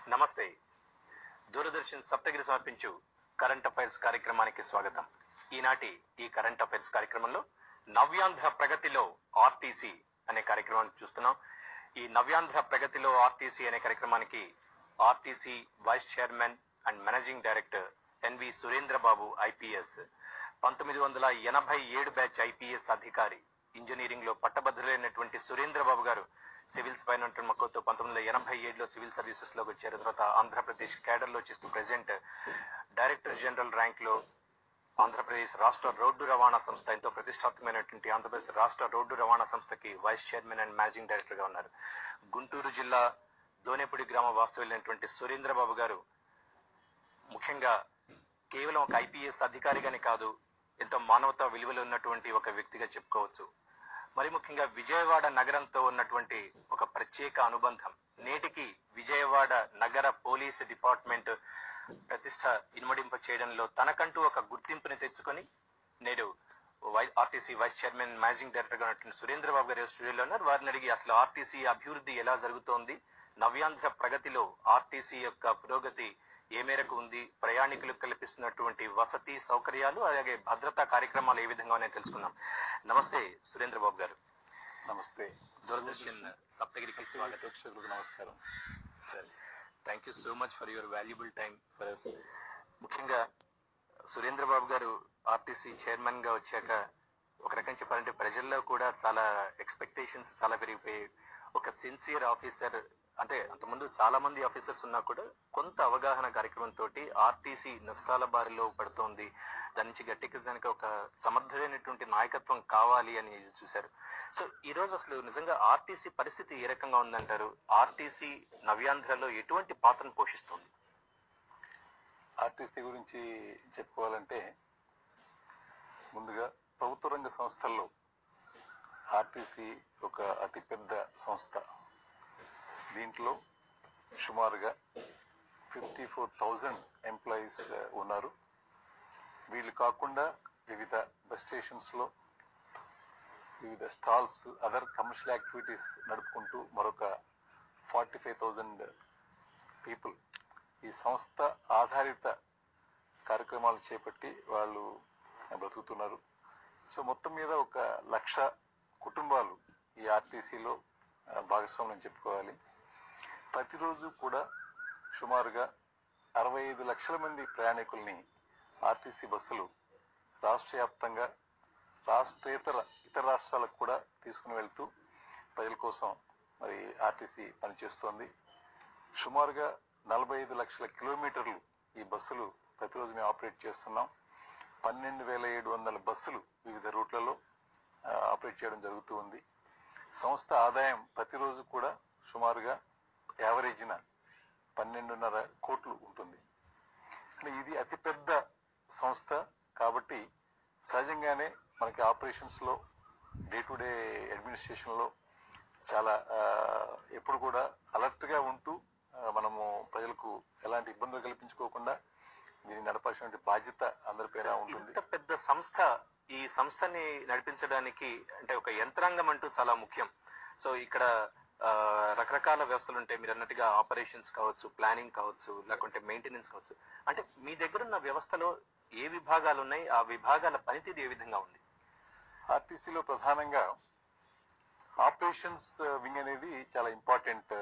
నమస్తే దూరదర్శన్ సప్తగిరి సమర్పించు current affairs కార్యక్రమానికి స్వాగతం ఈనాటి ఈ కరెంట్ అఫైర్స్ కార్యక్రమంలో నవ్యాంధ్ర ప్రగతిలో ఆర్టీసీ అనే కార్యక్రమాన్ని చూస్తున్నాం ఈ నవ్యాంధ్ర ప్రగతిలో ఆర్టీసీ అనే కార్యక్రమానికి RTC vice chairman and managing director NV Surendra Babu IPS పంతొమ్మిది వందల ఎనభై ఏడు బ్యాచ్ ఐపీఎస్ అధికారి ఇంజనీరింగ్ లో పట్టభద్రులైనటువంటి సురేంద్ర బాబు గారు సివిల్స్ పైన ఉంటున్న మక్కువతో పంతొమ్మిది వందల ఎనభై ఏడులో సివిల్ సర్వీసెస్ లోకి వచ్చారు తర్వాత ఆంధ్రప్రదేశ్ క్యాడర్ లో చేస్తూ ప్రెసెంట్ డైరెక్టర్ జనరల్ ర్యాంక్ లో ఆంధ్రప్రదేశ్ రాష్ట్ర రోడ్డు రవాణా సంస్థ ఎంతో ప్రతిష్టాత్మకమైనటువంటి ఆంధ్రప్రదేశ్ రాష్ట్ర రోడ్డు రవాణా సంస్థకి vice chairman and managing director గా ఉన్నారు గుంటూరు జిల్లా దోనేపూడి గ్రామ వాస్తవ్యులైనటువంటి సురేంద్ర బాబు గారు ముఖ్యంగా కేవలం ఒక ఐపీఎస్ అధికారిగానే కాదు ఎంతో మానవతా విలువలు ఉన్నటువంటి ఒక వ్యక్తిగా చెప్పుకోవచ్చు మరి ముఖ్యంగా విజయవాడ నగరంతో ఉన్నటువంటి ఒక ప్రత్యేక అనుబంధం నేటికి విజయవాడ నగర పోలీస్ డిపార్ట్మెంట్ ప్రతిష్ట ఇనుమడింప చేయడంలో తనకంటూ ఒక గుర్తింపుని తెచ్చుకొని నేడు వై- RTC vice chairman managing director గా ఉన్నటువంటి సురేంద్ర బాబు గారు స్టూడియోలో ఉన్నారు వారిని అడిగి అసలు ఆర్టీసీ అభివృద్ధి ఎలా జరుగుతోంది నవ్యాంధ్ర ప్రగతిలో ఆర్టీసీ యొక్క పురోగతి ఏ మేరకు ఉంది ప్రయాణికులకు కల్పిస్తున్నటువంటి వసతి సౌకర్యాలు అలాగే భద్రతా కార్యక్రమాలు ఏ విధంగా ఉన్నాయో తెలుసుకుందాం నమస్తే సురేంద్ర బాబు గారు నమస్తే దూరదర్శన్ సప్తగిరికి స్వాగతం ప్రేక్షకులకు నమస్కారం sir thank you so much for your valuable time for us ముఖ్యంగా సురేంద్ర బాబు గారు ఆర్టీసీ చైర్మన్ గా వచ్చాక ఒక రకం చెప్పాలంటే ప్రజల్లో కూడా చాలా ఎక్స్పెక్టేషన్స్ చాలా పెరిగిపోయాయి ఒక సిన్సియర్ ఆఫీసర్ అంటే అంతకుముందు చాలా మంది ఆఫీసర్స్ ఉన్నా కూడా కొంత అవగాహన కార్యక్రమంతో ఆర్టీసీ నష్టాల బారిలో పడుతోంది దాని నుంచి గట్టెక్కించడానికి ఒక సమర్థుడైనటువంటి నాయకత్వం కావాలి అని చూశారు సో ఈ రోజు అసలు నిజంగా ఆర్టీసీ పరిస్థితి ఏ రకంగా ఉందంటారు ఆర్టీసీ నవ్యాంధ్రలో ఎటువంటి పాత్రను పోషిస్తుంది ఆర్టీసీ గురించి చెప్పుకోవాలంటే ముందుగా ప్రభుత్వ రంగ సంస్థల్లో ఆర్టీసీ ఒక అతిపెద్ద సంస్థ దీంట్లో సుమారుగా ఫిఫ్టీ ఫోర్ థౌజండ్ ఎంప్లాయీస్ ఉన్నారు వీళ్ళు కాకుండా వివిధ బస్ స్టేషన్స్లో వివిధ స్టాల్స్ అదర్ కమర్షియల్ యాక్టివిటీస్ నడుపుకుంటూ మరొక ఫార్టీ ఫైవ్ థౌజండ్ పీపుల్ ఈ సంస్థ ఆధారిత కార్యక్రమాలు చేపట్టి వాళ్ళు బ్రతుకుతున్నారు సో మొత్తం మీద ఒక లక్ష కుటుంబాలు ఈ ఆర్టీసీలో భాగస్వామ్యం చెప్పుకోవాలి ప్రతిరోజు కూడా సుమారుగా అరవై ఐదు లక్షల మంది ప్రయాణికుల్ని ఆర్టీసీ బస్సులు రాష్ట్ర వ్యాప్తంగా రాష్ట్రేతర ఇతర రాష్ట్రాలకు కూడా తీసుకుని వెళ్తూ ప్రజల కోసం మరి ఆర్టీసీ పనిచేస్తోంది సుమారుగా నలభై ఐదు లక్షల కిలోమీటర్లు ఈ బస్సులు ప్రతిరోజు మేము ఆపరేట్ చేస్తున్నాం పన్నెండు వేల ఏడు వందల బస్సులు వివిధ రూట్లలో ఆ, ఆపరేట్ చేయడం జరుగుతూ ఉంది సంస్థ ఆదాయం ప్రతిరోజు కూడా సుమారుగా యావరేజ్న పన్నెండున్నర కోట్లు ఉంటుంది అంటే ఇది అతిపెద్ద సంస్థ కాబట్టి సహజంగానే మనకి ఆపరేషన్స్ లో డే టు డే అడ్మినిస్ట్రేషన్ లో చాలా ఆ, ఎప్పుడు కూడా అలర్ట్ గా ఉంటూ ఆ, మనము ప్రజలకు ఎలాంటి ఇబ్బందులు కల్పించుకోకుండా దీన్ని నడపాల్సిన బాధ్యత అందరిపైన ఉంటుంది ఇంత పెద్ద సంస్థ ఈ సంస్థని నడిపించడానికి అంటే ఒక యంత్రాంగం అంటూ చాలా ముఖ్యం సో ఇక్కడ ఆ, రకరకాల వ్యవస్థలు ఉంటాయి మీరు అన్నట్టుగా ఆపరేషన్స్ కావచ్చు ప్లానింగ్ కావచ్చు లేకుంటే మెయింటెనెన్స్ కావచ్చు అంటే మీ దగ్గర ఉన్న వ్యవస్థలో ఏ విభాగాలు ఉన్నాయి ఆ విభాగాల పనితీరు ఏ విధంగా ఉంది ఆర్టీసీలో ప్రధానంగా ఆపరేషన్స్ వింగ్ అనేది చాలా ఇంపార్టెంట్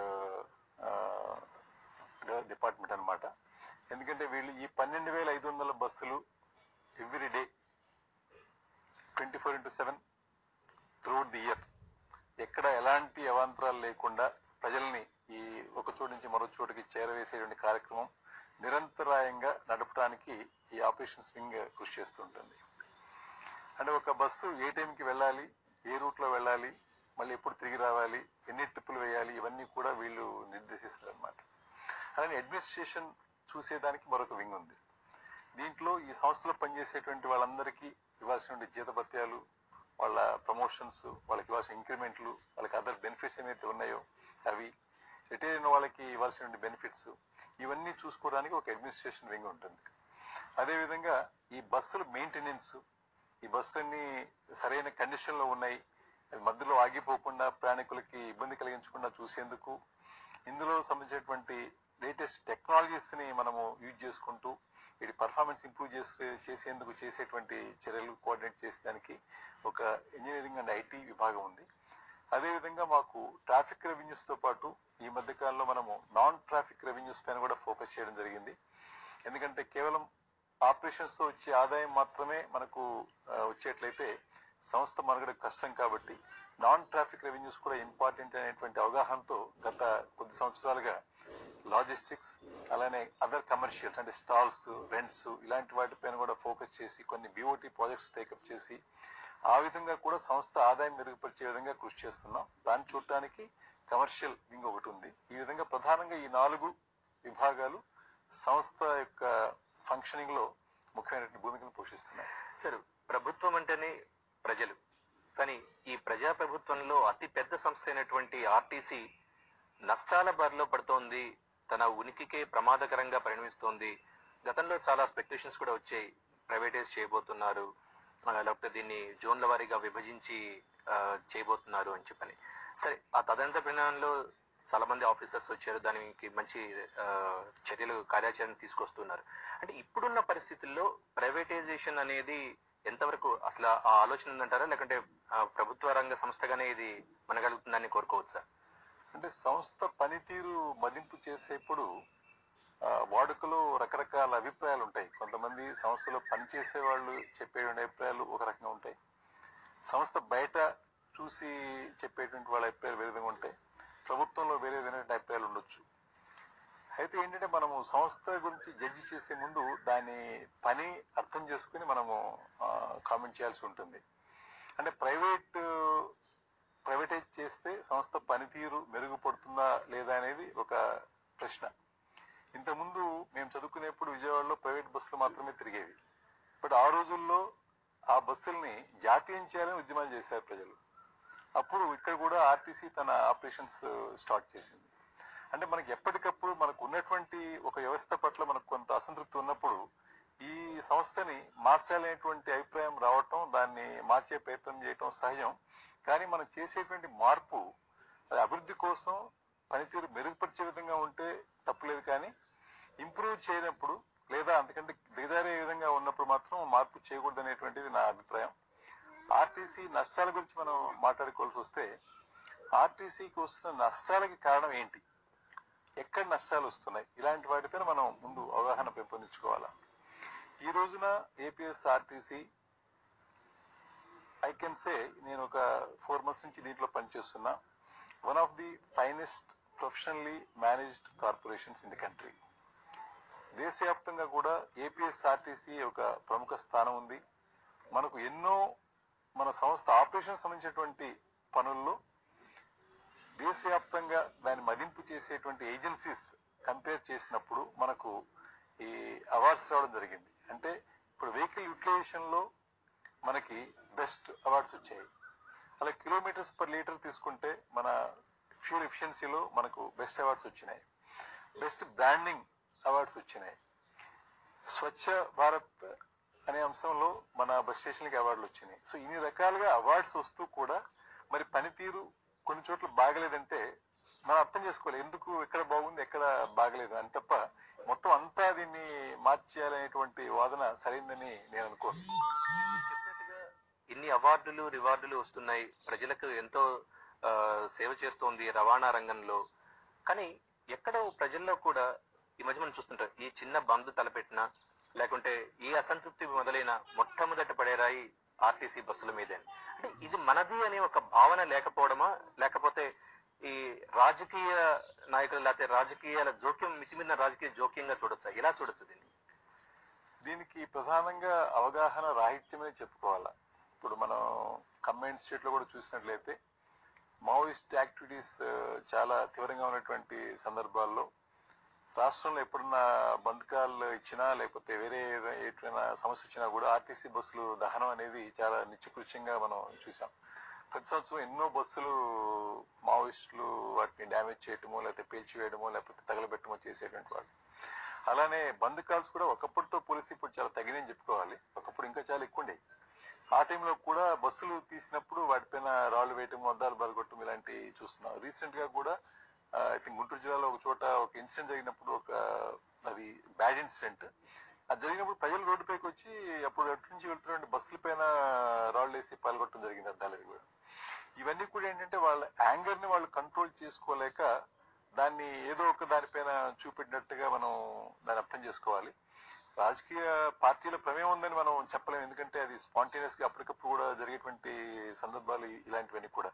డిపార్ట్మెంట్ అన్నమాట ఎందుకంటే వీళ్ళు ఈ పన్నెండు వేల ఐదు వందల బస్సులు every day twenty four into seven throughout the year ఎక్కడ ఎలాంటి అవాంతరాలు లేకుండా ప్రజల్ని ఈ ఒక చోటు నుంచి మరో చోటుకి చేరవేసేటువంటి కార్యక్రమం నిరంతరాయంగా నడపడానికి ఈ ఆపరేషన్స్ వింగ్ కృషి చేస్తుంటుంది అంటే ఒక బస్సు ఏ టైంకి వెళ్ళాలి ఏ రూట్ లో వెళ్ళాలి మళ్ళీ ఎప్పుడు తిరిగి రావాలి ఎన్ని ట్రిప్పులు వేయాలి ఇవన్నీ కూడా వీళ్ళు నిర్దేశిస్తారు అనమాట అలానే అడ్మినిస్ట్రేషన్ చూసేదానికి మరొక వింగ్ ఉంది దీంట్లో ఈ సంస్థలో పనిచేసేటువంటి వాళ్ళందరికీ ఇవ్వాల్సినటువంటి జీతభత్యాలు వాళ్ళ ప్రమోషన్స్ వాళ్ళకి ఇవ్వాల్సిన ఇంక్రిమెంట్లు వాళ్ళకి అదర్ బెనిఫిట్స్ ఏమైతే ఉన్నాయో అవి రిటైర్ అయిన వాళ్ళకి ఇవ్వాల్సిన బెనిఫిట్స్ ఇవన్నీ చూసుకోవడానికి ఒక అడ్మినిస్ట్రేషన్ వింగ్ ఉంటుంది అదేవిధంగా ఈ బస్సుల మెయింటెనెన్స్ ఈ బస్సులన్నీ సరైన కండిషన్ లో ఉన్నాయి అవి మధ్యలో ఆగిపోకుండా ప్రయాణికులకి ఇబ్బంది కలిగించకుండా చూసేందుకు ఇందులో సంబంధించినటువంటి లేటెస్ట్ టెక్నాలజీస్ ని మనము యూజ్ చేసుకుంటూ వీటి పర్ఫార్మెన్స్ ఇంప్రూవ్ చేసే చేసేందుకు చేసేటువంటి చర్యలు కోఆర్డినేట్ చేసేదానికి ఒక ఇంజనీరింగ్ అండ్ ఐటీ విభాగం ఉంది అదేవిధంగా మాకు ట్రాఫిక్ రెవెన్యూస్ తో పాటు ఈ మధ్య కాలంలో మనము నాన్ ట్రాఫిక్ రెవెన్యూస్ పైన కూడా ఫోకస్ చేయడం జరిగింది ఎందుకంటే కేవలం ఆపరేషన్స్ తో వచ్చే ఆదాయం మాత్రమే మనకు ఆ, వచ్చేట్లయితే సంస్థ మనుగడ కష్టం కాబట్టి నాన్ ట్రాఫిక్ రెవెన్యూస్ కూడా ఇంపార్టెంట్ అనేటువంటి అవగాహనతో గత కొద్ది సంవత్సరాలుగా లాజిస్టిక్స్ అలానే అదర్ కమర్షియల్స్ అంటే స్టాల్స్ రెంట్స్ ఇలాంటి వాటిపైన కూడా ఫోకస్ చేసి కొన్ని బిఓటి ప్రాజెక్ట్స్ టేకప్ చేసి ఆ విధంగా కూడా సంస్థ ఆదాయం మెరుగుపరిచే విధంగా కృషి చేస్తున్నాం దాన్ని చూడటానికి కమర్షియల్ వింగ్ ఒకటి ఉంది ఈ విధంగా ప్రధానంగా ఈ నాలుగు విభాగాలు సంస్థ యొక్క ఫంక్షనింగ్ లో ముఖ్యమైనటువంటి భూమికను పోషిస్తున్నాయి సార్ ప్రభుత్వం అంటేనే ప్రజలు కానీ ఈ ప్రజా ప్రభుత్వంలో అతి పెద్ద సంస్థ అయినటువంటి ఆర్టీసీ నష్టాల బారిలో పడుతోంది తన ఉనికికే ప్రమాదకరంగా పరిణమిస్తోంది గతంలో చాలా స్పెక్యులేషన్స్ కూడా వచ్చాయి ప్రైవేటైజ్ చేయబోతున్నారు ఆ, లేకపోతే దీన్ని జోన్ల వారీగా విభజించి ఆ, చేయబోతున్నారు అని చెప్పని సరే ఆ తదనంతర పరిణామంలో చాలా మంది ఆఫీసర్స్ వచ్చారు దానికి మంచి ఆ, చర్యలు కార్యాచరణ తీసుకొస్తున్నారు అంటే ఇప్పుడున్న పరిస్థితుల్లో ప్రైవేటైజేషన్ అనేది ఎంతవరకు అసలు ఆ ఆలోచన ఉందంటారా లేకుంటే ఆ, ప్రభుత్వ రంగ సంస్థగానే ఇది మనగలుగుతుందని కోరుకోవచ్చా అంటే సంస్థ పనితీరు మదింపు చేసేప్పుడు ఆ, వాడుకలో రకరకాల అభిప్రాయాలు ఉంటాయి కొంతమంది సంస్థలో పనిచేసే వాళ్ళు చెప్పే అభిప్రాయాలు ఒక రకంగా ఉంటాయి సంస్థ బయట చూసి చెప్పేటువంటి వాళ్ళ అభిప్రాయాలు వేరే విధంగా ఉంటాయి ప్రభుత్వంలో వేరే విధమైన అభిప్రాయాలు ఉండొచ్చు అయితే ఏంటంటే మనము సంస్థ గురించి జడ్జి చేసే ముందు దాని పని అర్థం చేసుకుని మనము కామెంట్ చేయాల్సి ఉంటుంది అంటే ప్రైవేట్ ప్రైవేటైజ్ చేస్తే సంస్థ పనితీరు మెరుగుపడుతుందా లేదా అనేది ఒక ప్రశ్న ఇంతకుముందు మేము చదువుకునేప్పుడు విజయవాడలో ప్రైవేట్ బస్సులు మాత్రమే తిరిగేవి బట్ ఆ రోజుల్లో ఆ బస్సుల్ని జాతీయం చేయాలని ఉద్యమాలు చేశారు ప్రజలు అప్పుడు ఇక్కడ కూడా ఆర్టీసీ తన ఆపరేషన్స్ స్టార్ట్ చేసింది అంటే మనకి ఎప్పటికప్పుడు మనకు ఉన్నటువంటి ఒక వ్యవస్థ పట్ల మనకు కొంత అసంతృప్తి ఉన్నప్పుడు ఈ సంస్థని మార్చాలనేటువంటి అభిప్రాయం రావటం దాన్ని మార్చే ప్రయత్నం చేయటం సహజం కానీ మనం చేసేటువంటి మార్పు అది అభివృద్ధి కోసం పనితీరు మెరుగుపరిచే విధంగా ఉంటే తప్పులేదు కానీ ఇంప్రూవ్ చేయనప్పుడు లేదా అంతకంటే దిగజారే విధంగా ఉన్నప్పుడు మాత్రం మార్పు చేయకూడదు అనేటువంటిది నా అభిప్రాయం ఆర్టీసీ నష్టాల గురించి మనం మాట్లాడుకోవాల్సి వస్తే ఆర్టీసీకి వస్తున్న నష్టాలకి కారణం ఏంటి ఎక్కడ నష్టాలు వస్తున్నాయి ఇలాంటి వాటిపైన మనం ముందు అవగాహన పెంపొందించుకోవాలా ఈ రోజున APS RTC I can say నేను ఒక ఫోర్ మంత్స్ నుంచి దీంట్లో పనిచేస్తున్నా one of the finest professionally managed corporations in the country దేశవ్యాప్తంగా కూడా ఏపీఎస్ ఆర్టీసీ ఒక ప్రముఖ స్థానం ఉంది మనకు ఎన్నో మన సంస్థ ఆపరేషన్ సంబంధించినటువంటి పనుల్లో దేశవ్యాప్తంగా దాన్ని మదింపు చేసేటువంటి ఏజెన్సీస్ కంపేర్ చేసినప్పుడు మనకు ఈ అవార్డ్స్ రావడం జరిగింది అంటే ఇప్పుడు వెహికల్ యూటిలైజేషన్ లో మనకి బెస్ట్ అవార్డ్స్ వచ్చాయి అలా కిలోమీటర్స్ పర్ లీటర్ తీసుకుంటే మన ఫ్యూల్ ఎఫిషియన్సీలో మనకు బెస్ట్ అవార్డ్స్ వచ్చినాయి బెస్ట్ బ్రాండింగ్ అవార్డ్స్ వచ్చినాయి స్వచ్ఛ భారత్ అనే అంశంలో మన బస్ స్టేషన్లకి అవార్డులు వచ్చినాయి సో ఇన్ని రకాలుగా అవార్డ్స్ వస్తూ కూడా మరి పనితీరు కొన్ని చోట్ల బాగలేదంటే మనం అర్థం చేసుకోవాలి ఎందుకు ఎక్కడ బాగుంది ఎక్కడ బాగలేదు అని తప్ప మొత్తం అంతా దీన్ని మార్చేయాలనేటువంటి వాదన సరైందని నేను అనుకోను మీరు చెప్పినట్టుగా ఇన్ని అవార్డులు రివార్డులు వస్తున్నాయి ప్రజలకు ఎంతో ఆ, సేవ చేస్తోంది రవాణా రంగంలో కానీ ఎక్కడో ప్రజల్లో కూడా ఈ మధ్య మనం చూస్తుంటాం ఈ చిన్న బంధు తలపెట్టినా లేకుంటే ఈ అసంతృప్తి మొదలైన మొట్టమొదట పడేరాయి ఆర్టీసీ బస్సుల మీదే అంటే ఇది మనది అనే ఒక భావన లేకపోవడమా లేకపోతే ఈ రాజకీయ నాయకులు లేకపోతే రాజకీయాల జోక్యం మితిమిన్న రాజకీయ జోక్యంగా చూడొచ్చా ఎలా చూడొచ్చు దీన్ని దీనికి ప్రధానంగా అవగాహన రాహిత్యమని చెప్పుకోవాలా ఇప్పుడు మనం కంబైన్ స్టేట్ లో కూడా చూసినట్లయితే మావోయిస్ట్ యాక్టివిటీస్ చాలా తీవ్రంగా ఉన్నటువంటి సందర్భాల్లో రాష్ట్రంలో ఎప్పుడన్నా బంధకాలు ఇచ్చినా లేకపోతే వేరే ఎటువంటి సమస్య వచ్చినా కూడా ఆర్టీసీ బస్సులు దహనం అనేది చాలా నిత్యకృత్యంగా మనం చూసాం ప్రతి సంవత్సరం ఎన్నో బస్సులు మావోయిస్టులు వాటిని డ్యామేజ్ చేయటమో లేకపోతే పేల్చివేయడమో లేకపోతే తగలబెట్టమో చేసేటువంటి వాళ్ళు అలానే బంద్ కాల్స్ కూడా ఒకప్పటితో పోలిసి ఇప్పుడు చాలా తగినని చెప్పుకోవాలి ఒకప్పుడు ఇంకా చాలా ఎక్కువ ఉండేవి ఆ టైంలో కూడా బస్సులు తీసినప్పుడు వాటిపైన రాళ్లు వేయటం అద్దాలు బలగొట్టడం ఇలాంటివి చూస్తున్నాం రీసెంట్ గా కూడా ఐ థింక్ గుంటూరు జిల్లాలో ఒక చోట ఒక ఇన్సిడెంట్ జరిగినప్పుడు ఒక అది బ్యాడ్ ఇన్సిడెంట్ అది జరిగినప్పుడు ప్రజలు రోడ్డుపైకి వచ్చి అప్పుడు అటు నుంచి వెళ్తున్న బస్సుల పైన రాళ్ళు వేసి పాల్గొట్టడం జరిగింది అద్దాలది కూడా ఇవన్నీ కూడా ఏంటంటే వాళ్ళ యాంగర్ ని వాళ్ళు కంట్రోల్ చేసుకోలేక దాన్ని ఏదో ఒక దానిపైన చూపెట్టినట్టుగా మనం దాన్ని అర్థం చేసుకోవాలి రాజకీయ పార్టీల ప్రమేయం ఉందని మనం చెప్పలేము ఎందుకంటే అది స్పాంటేనియస్ గా అప్పటికప్పుడు కూడా జరిగేటువంటి సందర్భాలు ఇలాంటివన్నీ కూడా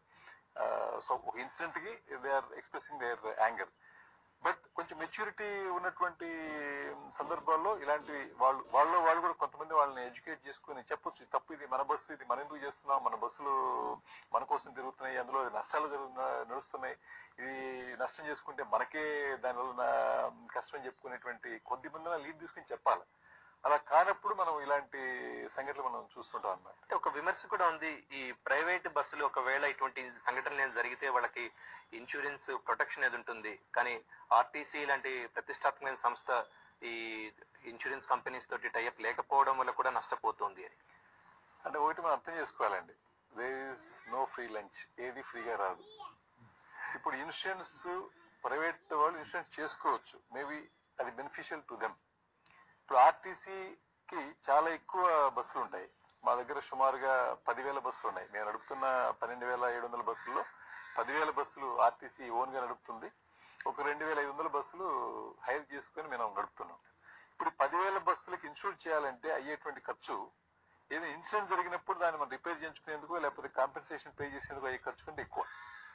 సో ఒక ఇన్సిడెంట్ కి they are expressing their anger but కొంచెం మెచ్యూరిటీ ఉన్నటువంటి సందర్భాల్లో ఇలాంటివి వాళ్ళు వాళ్ళు వాళ్ళు కూడా కొంతమంది వాళ్ళని ఎడ్యుకేట్ చేసుకుని చెప్పొచ్చు "ఇది తప్పు ఇది మన బస్సు ఇది మనం ఎందుకు చేస్తున్నాం మన బస్సులు మన కోసం తిరుగుతున్నాయి అందులో నష్టాలు జరుగుతున్నా నడుస్తున్నాయి ఇది నష్టం చేసుకుంటే మనకే దానివల్ల నా- కష్టం చెప్పుకునేటువంటి కొద్ది మంది లీడ్ తీసుకుని చెప్పాలి అలా కానప్పుడు మనం ఇలాంటి సంఘటనలు మనం చూస్తుంటాం అన్నమాట అంటే ఒక విమర్శ కూడా ఉంది ఈ ప్రైవేట్ బస్సులు ఒకవేళ ఇటువంటి సంఘటనలు ఏమైనా జరిగితే వాళ్ళకి ఇన్సూరెన్స్ ప్రొటెక్షన్ ఏది ఉంటుంది కానీ ఆర్టీసీ లాంటి ప్రతిష్టాత్మకమైన సంస్థ ఈ ఇన్సూరెన్స్ కంపెనీస్ తోటి టైఅప్ లేకపోవడం వల్ల కూడా నష్టపోతుంది అని అంటే ఒకటి మనం అర్థం చేసుకోవాలండి there is no free lunch ఏది ఫ్రీగా రాదు ఇప్పుడు ఇన్సూరెన్స్ ప్రైవేట్ వాళ్ళు ఇన్సూరెన్స్ చేసుకోవచ్చు మేబీ అది బెనిఫిషియల్ టు దెమ్ ఇప్పుడు ఆర్టీసీకి చాలా ఎక్కువ బస్సులు ఉంటాయి మా దగ్గర సుమారుగా పదివేల బస్సులు ఉన్నాయి మేము నడుపుతున్న పన్నెండు వేల ఏడు వందల బస్సుల్లో పదివేల బస్సులు ఆర్టీసీ ఓన్ గా నడుపుతుంది ఒక రెండు వేల ఐదు వందల బస్సులు హైర్ చేసుకొని మేము నడుపుతున్నాం ఇప్పుడు పదివేల బస్సులకు ఇన్సూర్ చేయాలంటే అయ్యేటువంటి ఖర్చు ఏదో ఇన్సిడెంట్ జరిగినప్పుడు దాన్ని మనం రిపేర్ చేయించుకునేందుకు లేకపోతే కాంపెన్సేషన్ పే చేసేందుకు అయ్యే ఖర్చు కంటే ఎక్కువ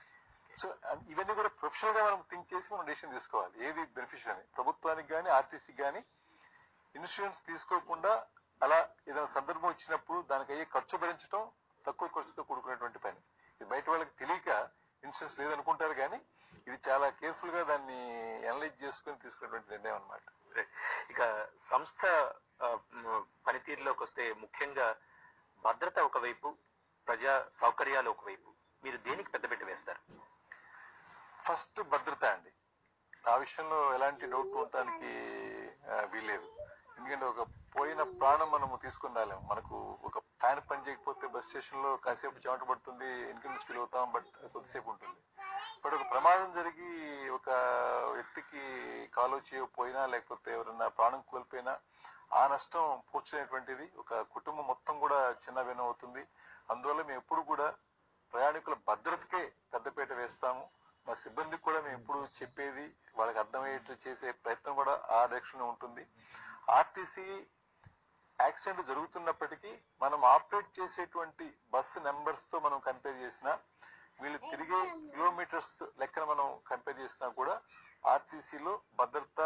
సో అన్- ఇవన్నీ కూడా ప్రొఫెషనల్ గా మనం థింక్ చేసి మనం డెసిషన్ తీసుకోవాలి ఏది బెనిఫిషియల్ అని ప్రభుత్వానికి కానీ ఆర్టీసీకి కానీ ఇన్సూరెన్స్ తీసుకోకుండా అలా ఏదైనా సందర్భం వచ్చినప్పుడు దానికి అయ్యే ఖర్చు భరించడం తక్కువ ఖర్చుతో కూడుకున్నటువంటి పని ఇది బయట వాళ్ళకి తెలియక ఇన్సూరెన్స్ లేదనుకుంటారు కానీ ఇది చాలా కేర్ఫుల్ గా దాన్ని అనలైజ్ చేసుకుని తీసుకున్నటువంటి నిర్ణయం అన్నమాట Right. ఇక సంస్థ ఆ, మ్, పనితీరులోకి వస్తే ముఖ్యంగా భద్రత ఒకవైపు ప్రజా సౌకర్యాలు ఒకవైపు మీరు దేనికి పెద్దపీట వేస్తారు ఫస్ట్ భద్రత అండి ఆ విషయంలో ఎలాంటి డౌట్ ఉండటానికి ఆ, వీల్లేదు ఎందుకంటే ఒక పోయిన ప్రాణం మనము తీసుకుని రాలేము మనకు ఒక ఫ్యాన్ పని చేయకపోతే బస్ స్టేషన్ లో కాసేపు చెమట పడుతుంది ఇన్కన్వీన్స్ ఫీల్ అవుతాం బట్ కొద్దిసేపు ఉంటుంది బట్ ఒక ప్రమాదం జరిగి ఒక వ్యక్తికి కాలో చేయకపోయినా లేకపోతే ఎవరైనా ప్రాణం కోల్పోయినా ఆ నష్టం పూడ్చునేటువంటిది ఒక కుటుంబం మొత్తం కూడా చిన్న భిన్నం అవుతుంది అందువల్ల మేము ఎప్పుడు కూడా ప్రయాణికుల భద్రతకే పెద్దపీట వేస్తాము మా సిబ్బందికి కూడా మేము ఎప్పుడు చెప్పేది వాళ్ళకి అర్థమయ్యేట్టు చేసే ప్రయత్నం కూడా ఆ డైరెక్షన్ ఉంటుంది ఆర్టీసీ యాక్సిడెంట్ జరుగుతున్నప్పటికీ మనం ఆపరేట్ చేసేటువంటి బస్సు నెంబర్స్ తో మనం కంపేర్ చేసినా వీళ్ళు తిరిగే కిలోమీటర్స్ లెక్కన మనం కంపేర్ చేసినా కూడా ఆర్టీసీలో భద్రత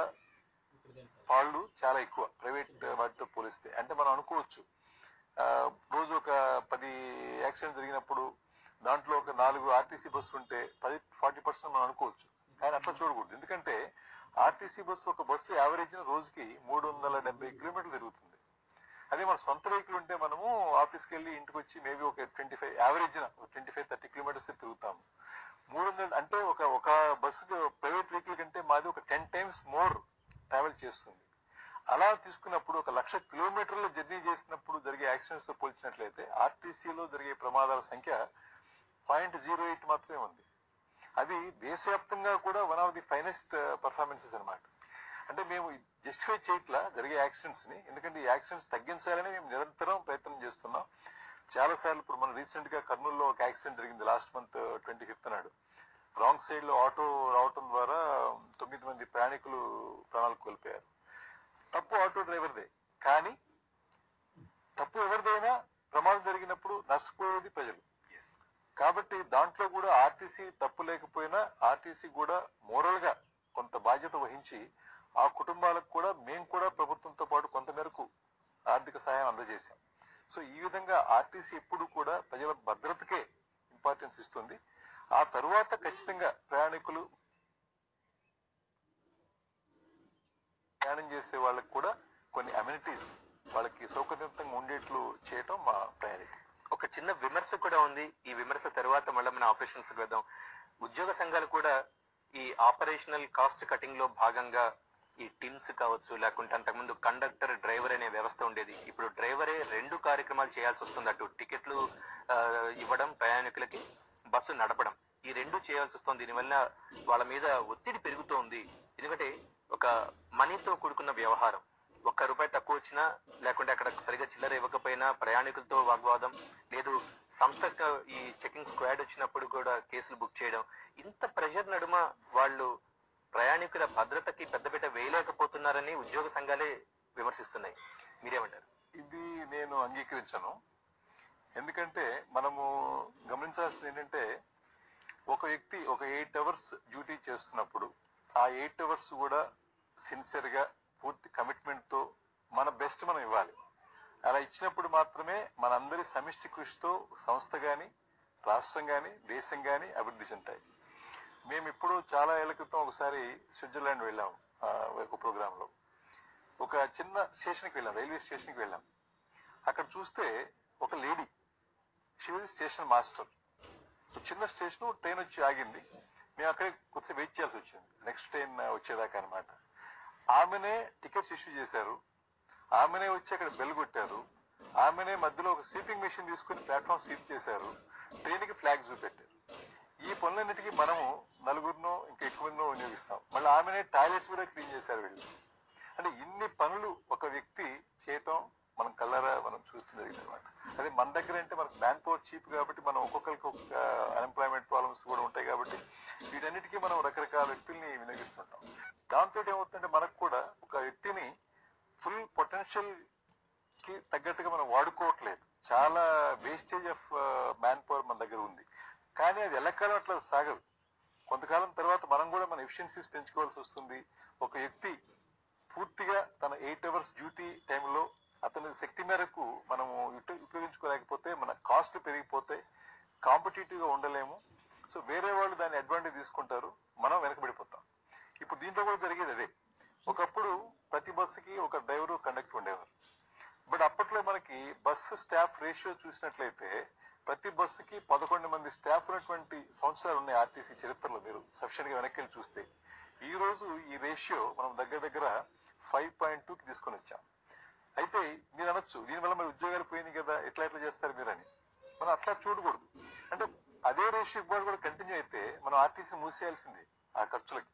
పాళ్ళు చాలా ఎక్కువ ప్రైవేట్ వాటితో పోలిస్తే అంటే మనం అనుకోవచ్చు ఆ, రోజు ఒక పది యాక్సిడెంట్ జరిగినప్పుడు దాంట్లో ఒక నాలుగు ఆర్టీసీ బస్సులు ఉంటే పది ఫార్టీ పర్సెంట్ మనం అనుకోవచ్చు కానీ అట్లా చూడకూడదు ఎందుకంటే ఆర్టీసీ బస్సు ఒక బస్సు యావరేజ్ రోజుకి మూడు వందల డెబ్బై కిలోమీటర్లు తిరుగుతుంది అదే మన సొంత వెహికల్ ఉంటే మనము ఆఫీస్కి వెళ్ళి ఇంటికి వచ్చి మేబీ ఒక twenty five average twenty five thirty kilometres తిరుగుతాము మూడు వందల అంటే ఒక ఒక బస్సు ప్రైవేట్ వెహికల్ కంటే మాది ఒక టెన్ టైమ్స్ మోర్ ట్రావెల్ చేస్తుంది అలా తీసుకున్నప్పుడు ఒక లక్ష కిలోమీటర్ల జర్నీ చేసినప్పుడు జరిగే యాక్సిడెంట్స్ తో పోల్చినట్లయితే ఆర్టీసీలో జరిగే ప్రమాదాల సంఖ్య పాయింట్ జీరో ఎయిట్ మాత్రమే ఉంది అది దేశవ్యాప్తంగా కూడా one of the finest performances అన్నమాట అంటే మేము జస్టిఫై చేయట్లా జరిగే యాక్సిడెంట్స్ ని ఎందుకంటే ఈ యాక్సిడెంట్స్ తగ్గించాలని మేము నిరంతరం ప్రయత్నం చేస్తున్నాం చాలా సార్లు ఇప్పుడు మనం రీసెంట్ గా కర్నూలులో ఒక యాక్సిడెంట్ జరిగింది లాస్ట్ మంత్ ట్వంటీ ఫిఫ్త్ నాడు రాంగ్ సైడ్ లో ఆటో రావటం ద్వారా తొమ్మిది మంది ప్రయాణికులు ప్రాణాలు కోల్పోయారు తప్పు ఆటో డ్రైవర్దే కానీ తప్పు ఎవరిదైనా ప్రమాదం జరిగినప్పుడు నష్టపోయేది ప్రజలు కాబట్టి దాంట్లో కూడా ఆర్టీసీ తప్పు లేకపోయినా ఆర్టీసీ కూడా మోరల్ గా కొంత బాధ్యత వహించి ఆ కుటుంబాలకు కూడా మేము కూడా ప్రభుత్వంతో పాటు కొంత మేరకు ఆర్థిక సహాయం అందజేశాం సో ఈ విధంగా ఆర్టీసీ ఎప్పుడు కూడా ప్రజల భద్రతకే ఇంపార్టెన్స్ ఇస్తుంది ఆ తరువాత ఖచ్చితంగా ప్రయాణికులు ప్రయాణం చేసే వాళ్ళకి కూడా కొన్ని అమ్యూనిటీస్ వాళ్ళకి సౌకర్యవంతంగా ఉండేట్లు చేయటం మా ప్రయారిటీ ఒక చిన్న విమర్శ కూడా ఉంది ఈ విమర్శ తర్వాత మళ్ళీ మన ఆపరేషన్స్ వెళ్దాం ఉద్యోగ సంఘాలు కూడా ఈ ఆపరేషనల్ కాస్ట్ కటింగ్ లో భాగంగా ఈ టిమ్స్ కావచ్చు లేకుంటే అంతకుముందు కండక్టర్ డ్రైవర్ అనే వ్యవస్థ ఉండేది ఇప్పుడు డ్రైవరే రెండు కార్యక్రమాలు చేయాల్సి వస్తుంది అటు టికెట్లు ఆ, ఇవ్వడం ప్రయాణికులకి బస్సు నడపడం ఈ రెండు చేయాల్సి వస్తుంది దీనివల్ల వాళ్ళ మీద ఒత్తిడి పెరుగుతోంది ఎందుకంటే ఒక మనీతో కూడుకున్న వ్యవహారం ఒక్క రూపాయి తక్కువ వచ్చినా లేకుంటే అక్కడ సరిగా చిల్లర ఇవ్వకపోయినా ప్రయాణికులతో వాగ్వాదం లేదు సంస్థ ఈ చెకింగ్ స్క్వాడ్ వచ్చినప్పుడు కూడా కేసులు బుక్ చేయడం ఇంత ప్రెషర్ నడుమ వాళ్ళు ప్రయాణికుల భద్రతకి పెద్దపీట వేయలేకపోతున్నారని ఉద్యోగ సంఘాలే విమర్శిస్తున్నాయి మీరేమంటారు ఇది నేను అంగీకరించను ఎందుకంటే మనము గమనించాల్సింది ఏంటంటే ఒక వ్యక్తి ఒక ఎయిట్ అవర్స్ డ్యూటీ చేస్తున్నప్పుడు ఆ ఎయిట్ అవర్స్ కూడా సిన్సియర్ గా పూర్తి కమిట్మెంట్ తో మన బెస్ట్ మనం ఇవ్వాలి అలా ఇచ్చినప్పుడు మాత్రమే మనందరి సమిష్టి కృషితో సంస్థ గాని రాష్ట్రం గాని దేశం గాని అభివృద్ధి చెందాయి మేము ఇప్పుడు చాలా ఏళ్ల క్రితం ఒకసారి స్విట్జర్లాండ్ వెళ్ళాం ఆ, ఒక ప్రోగ్రామ్ లో ఒక చిన్న స్టేషన్కి వెళ్ళాం రైల్వే స్టేషన్కి వెళ్ళాం అక్కడ చూస్తే ఒక lady she was station master చిన్న స్టేషన్ ట్రైన్ వచ్చి ఆగింది మేము అక్కడే కొద్దిసేపు వెయిట్ చేయాల్సి వచ్చింది నెక్స్ట్ ట్రైన్ వచ్చేదాకా అన్నమాట ఆమెనే టికెట్స్ ఇష్యూ చేశారు ఆమెనే వచ్చి అక్కడ బెల్ కొట్టారు ఆమెనే మధ్యలో ఒక స్లీపింగ్ మెషిన్ తీసుకుని ప్లాట్ఫామ్ స్లీప్ చేశారు ట్రైన్ కి ఫ్లాగ్ చూపెట్టారు ఈ పనులన్నిటికీ మనము నలుగురినో ఇంకా ఎక్కువ మందినో వినియోగిస్తాం మళ్ళీ ఆమెనే టాయిలెట్స్ కూడా క్లీన్ చేశారు వీళ్ళు అంటే ఇన్ని పనులు ఒక వ్యక్తి చేయటం మనం కళ్ళారా మనం చూస్తుంది అనమాట అదే మన దగ్గర అంటే మనకు మ్యాన్ పవర్ చీప్ కాబట్టి మనం ఒక్కొక్కరికి ఒక్కొక్క అన్ఎంప్లాయ్మెంట్ ప్రాబ్లమ్స్ కూడా ఉంటాయి కాబట్టి వీటన్నిటికీ మనం రకరకాల వ్యక్తుల్ని వినియోగిస్తుంటాం దాంతో ఏమవుతుందంటే మనకు కూడా ఒక వ్యక్తిని ఫుల్ పొటెన్షియల్ కి తగ్గట్టుగా మనం వాడుకోవట్లేదు చాలా వేస్టేజ్ ఆఫ్ మ్యాన్ పవర్ మన దగ్గర ఉంది కానీ అది ఎల్లకాలం అట్లా సాగదు కొంతకాలం తర్వాత మనం కూడా మన ఎఫిషియన్సీస్ పెంచుకోవాల్సి వస్తుంది ఒక వ్యక్తి పూర్తిగా తన ఎయిట్ అవర్స్ డ్యూటీ టైంలో అతని శక్తి మేరకు మనము ఇటు- ఉపయోగించుకోలేకపోతే మన కాస్ట్ పెరిగిపోతే కాంపిటేటివ్ గా ఉండలేము సో వేరే వాళ్ళు దాన్ని అడ్వాంటేజ్ తీసుకుంటారు మనం వెనకబడిపోతాం ఇప్పుడు దీంట్లో కూడా జరిగేది అదే ఒకప్పుడు ప్రతి బస్సుకి ఒక డ్రైవరు కండక్టర్ ఉండేవారు బట్ అప్పట్లో మనకి బస్సు స్టాఫ్ రేషియో చూసినట్లయితే ప్రతి బస్సుకి పదకొండు మంది స్టాఫ్ ఉన్నటువంటి సంవత్సరాలు ఉన్నాయి ఆర్టీసీ చరిత్రలో మీరు సఫిషియెంట్ గా వెనక్కి వెళ్ళి చూస్తే ఈ రోజు ఈ రేషియో మనం దగ్గర దగ్గర ఫైవ్ పాయింట్ టూ కి తీసుకొని వచ్చాం అయితే మీరు అనొచ్చు దీనివల్ల మరి ఉద్యోగాలు పోయినాయి కదా ఎట్లా ఎట్లా చేస్తారు మీరు అని మనం అట్లా చూడకూడదు అంటే అదే రేషియో ఇవ్వాలి కూడా కంటిన్యూ అయితే మనం ఆర్టీసీ మూసేయాల్సిందే ఆ ఖర్చులకి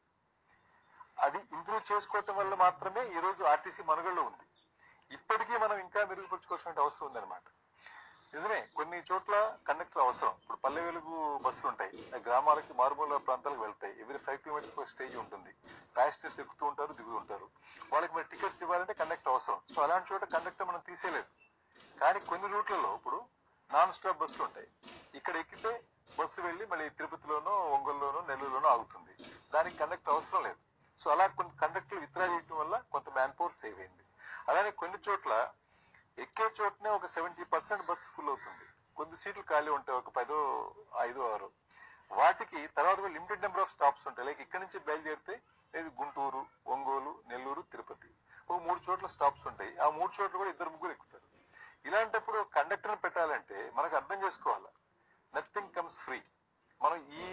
అది ఇంప్రూవ్ చేసుకోవటం వల్ల మాత్రమే ఈ రోజు ఆర్టీసీ మనుగడలో ఉంది ఇప్పటికీ మనం ఇంకా మెరుగుపరుచుకోవాల్సిన అవసరం ఉందన్నమాట నిజమే కొన్ని చోట్ల కండక్టర్ అవసరం ఇప్పుడు పల్లె వెలుగు బస్సులు ఉంటాయి ఆ గ్రామాలకి మారుమూల ప్రాంతాలకు వెళ్తాయి ఎవ్రీ ఫైవ్ కిలోమీటర్స్ ఒక స్టేజ్ ఉంటుంది ప్యాసింజర్స్ ఎక్కుతూ ఉంటారు దిగుతూ ఉంటారు వాళ్ళకి మరి టికెట్స్ ఇవ్వాలంటే కండక్టర్ అవసరం సో అలాంటి చోట కండక్టర్ మనం తీసేయలేదు కానీ కొన్ని రూట్లలో ఇప్పుడు నాన్ స్టాప్ బస్సులు ఉంటాయి ఇక్కడ ఎక్కితే బస్సు వెళ్ళి మళ్ళీ తిరుపతిలోనో ఒంగోలులోనో నెల్లూరులోనో ఆగుతుంది దానికి కండక్టర్ అవసరం లేదు సో అలా కొన్ని కండక్టర్లు విత్డ్రా చేయడం వల్ల కొంత మ్యాన్ పవర్ సేవ్ అయింది అలానే కొన్ని చోట్ల ఎక్కే చోటనే ఒక సెవెంటీ పర్సెంట్ బస్సు ఫుల్ అవుతుంది కొద్ది సీట్లు ఖాళీ ఉంటాయి ఒక పదో ఐదో ఆరు వాటికి తర్వాత కూడా లిమిటెడ్ నెంబర్ ఆఫ్ స్టాప్స్ ఉంటాయి లైక్ ఇక్కడి నుంచి బయలుదేరితే లేదు గుంటూరు ఒంగోలు నెల్లూరు తిరుపతి ఒక మూడు చోట్ల స్టాప్స్ ఉంటాయి ఆ మూడు చోట్ల కూడా ఇద్దరు ముగ్గురు ఎక్కుతారు ఇలాంటప్పుడు కండక్టర్ పెట్టాలంటే మనకు అర్థం చేసుకోవాలి నథింగ్ కమ్స్ ఫ్రీ మనం ఈ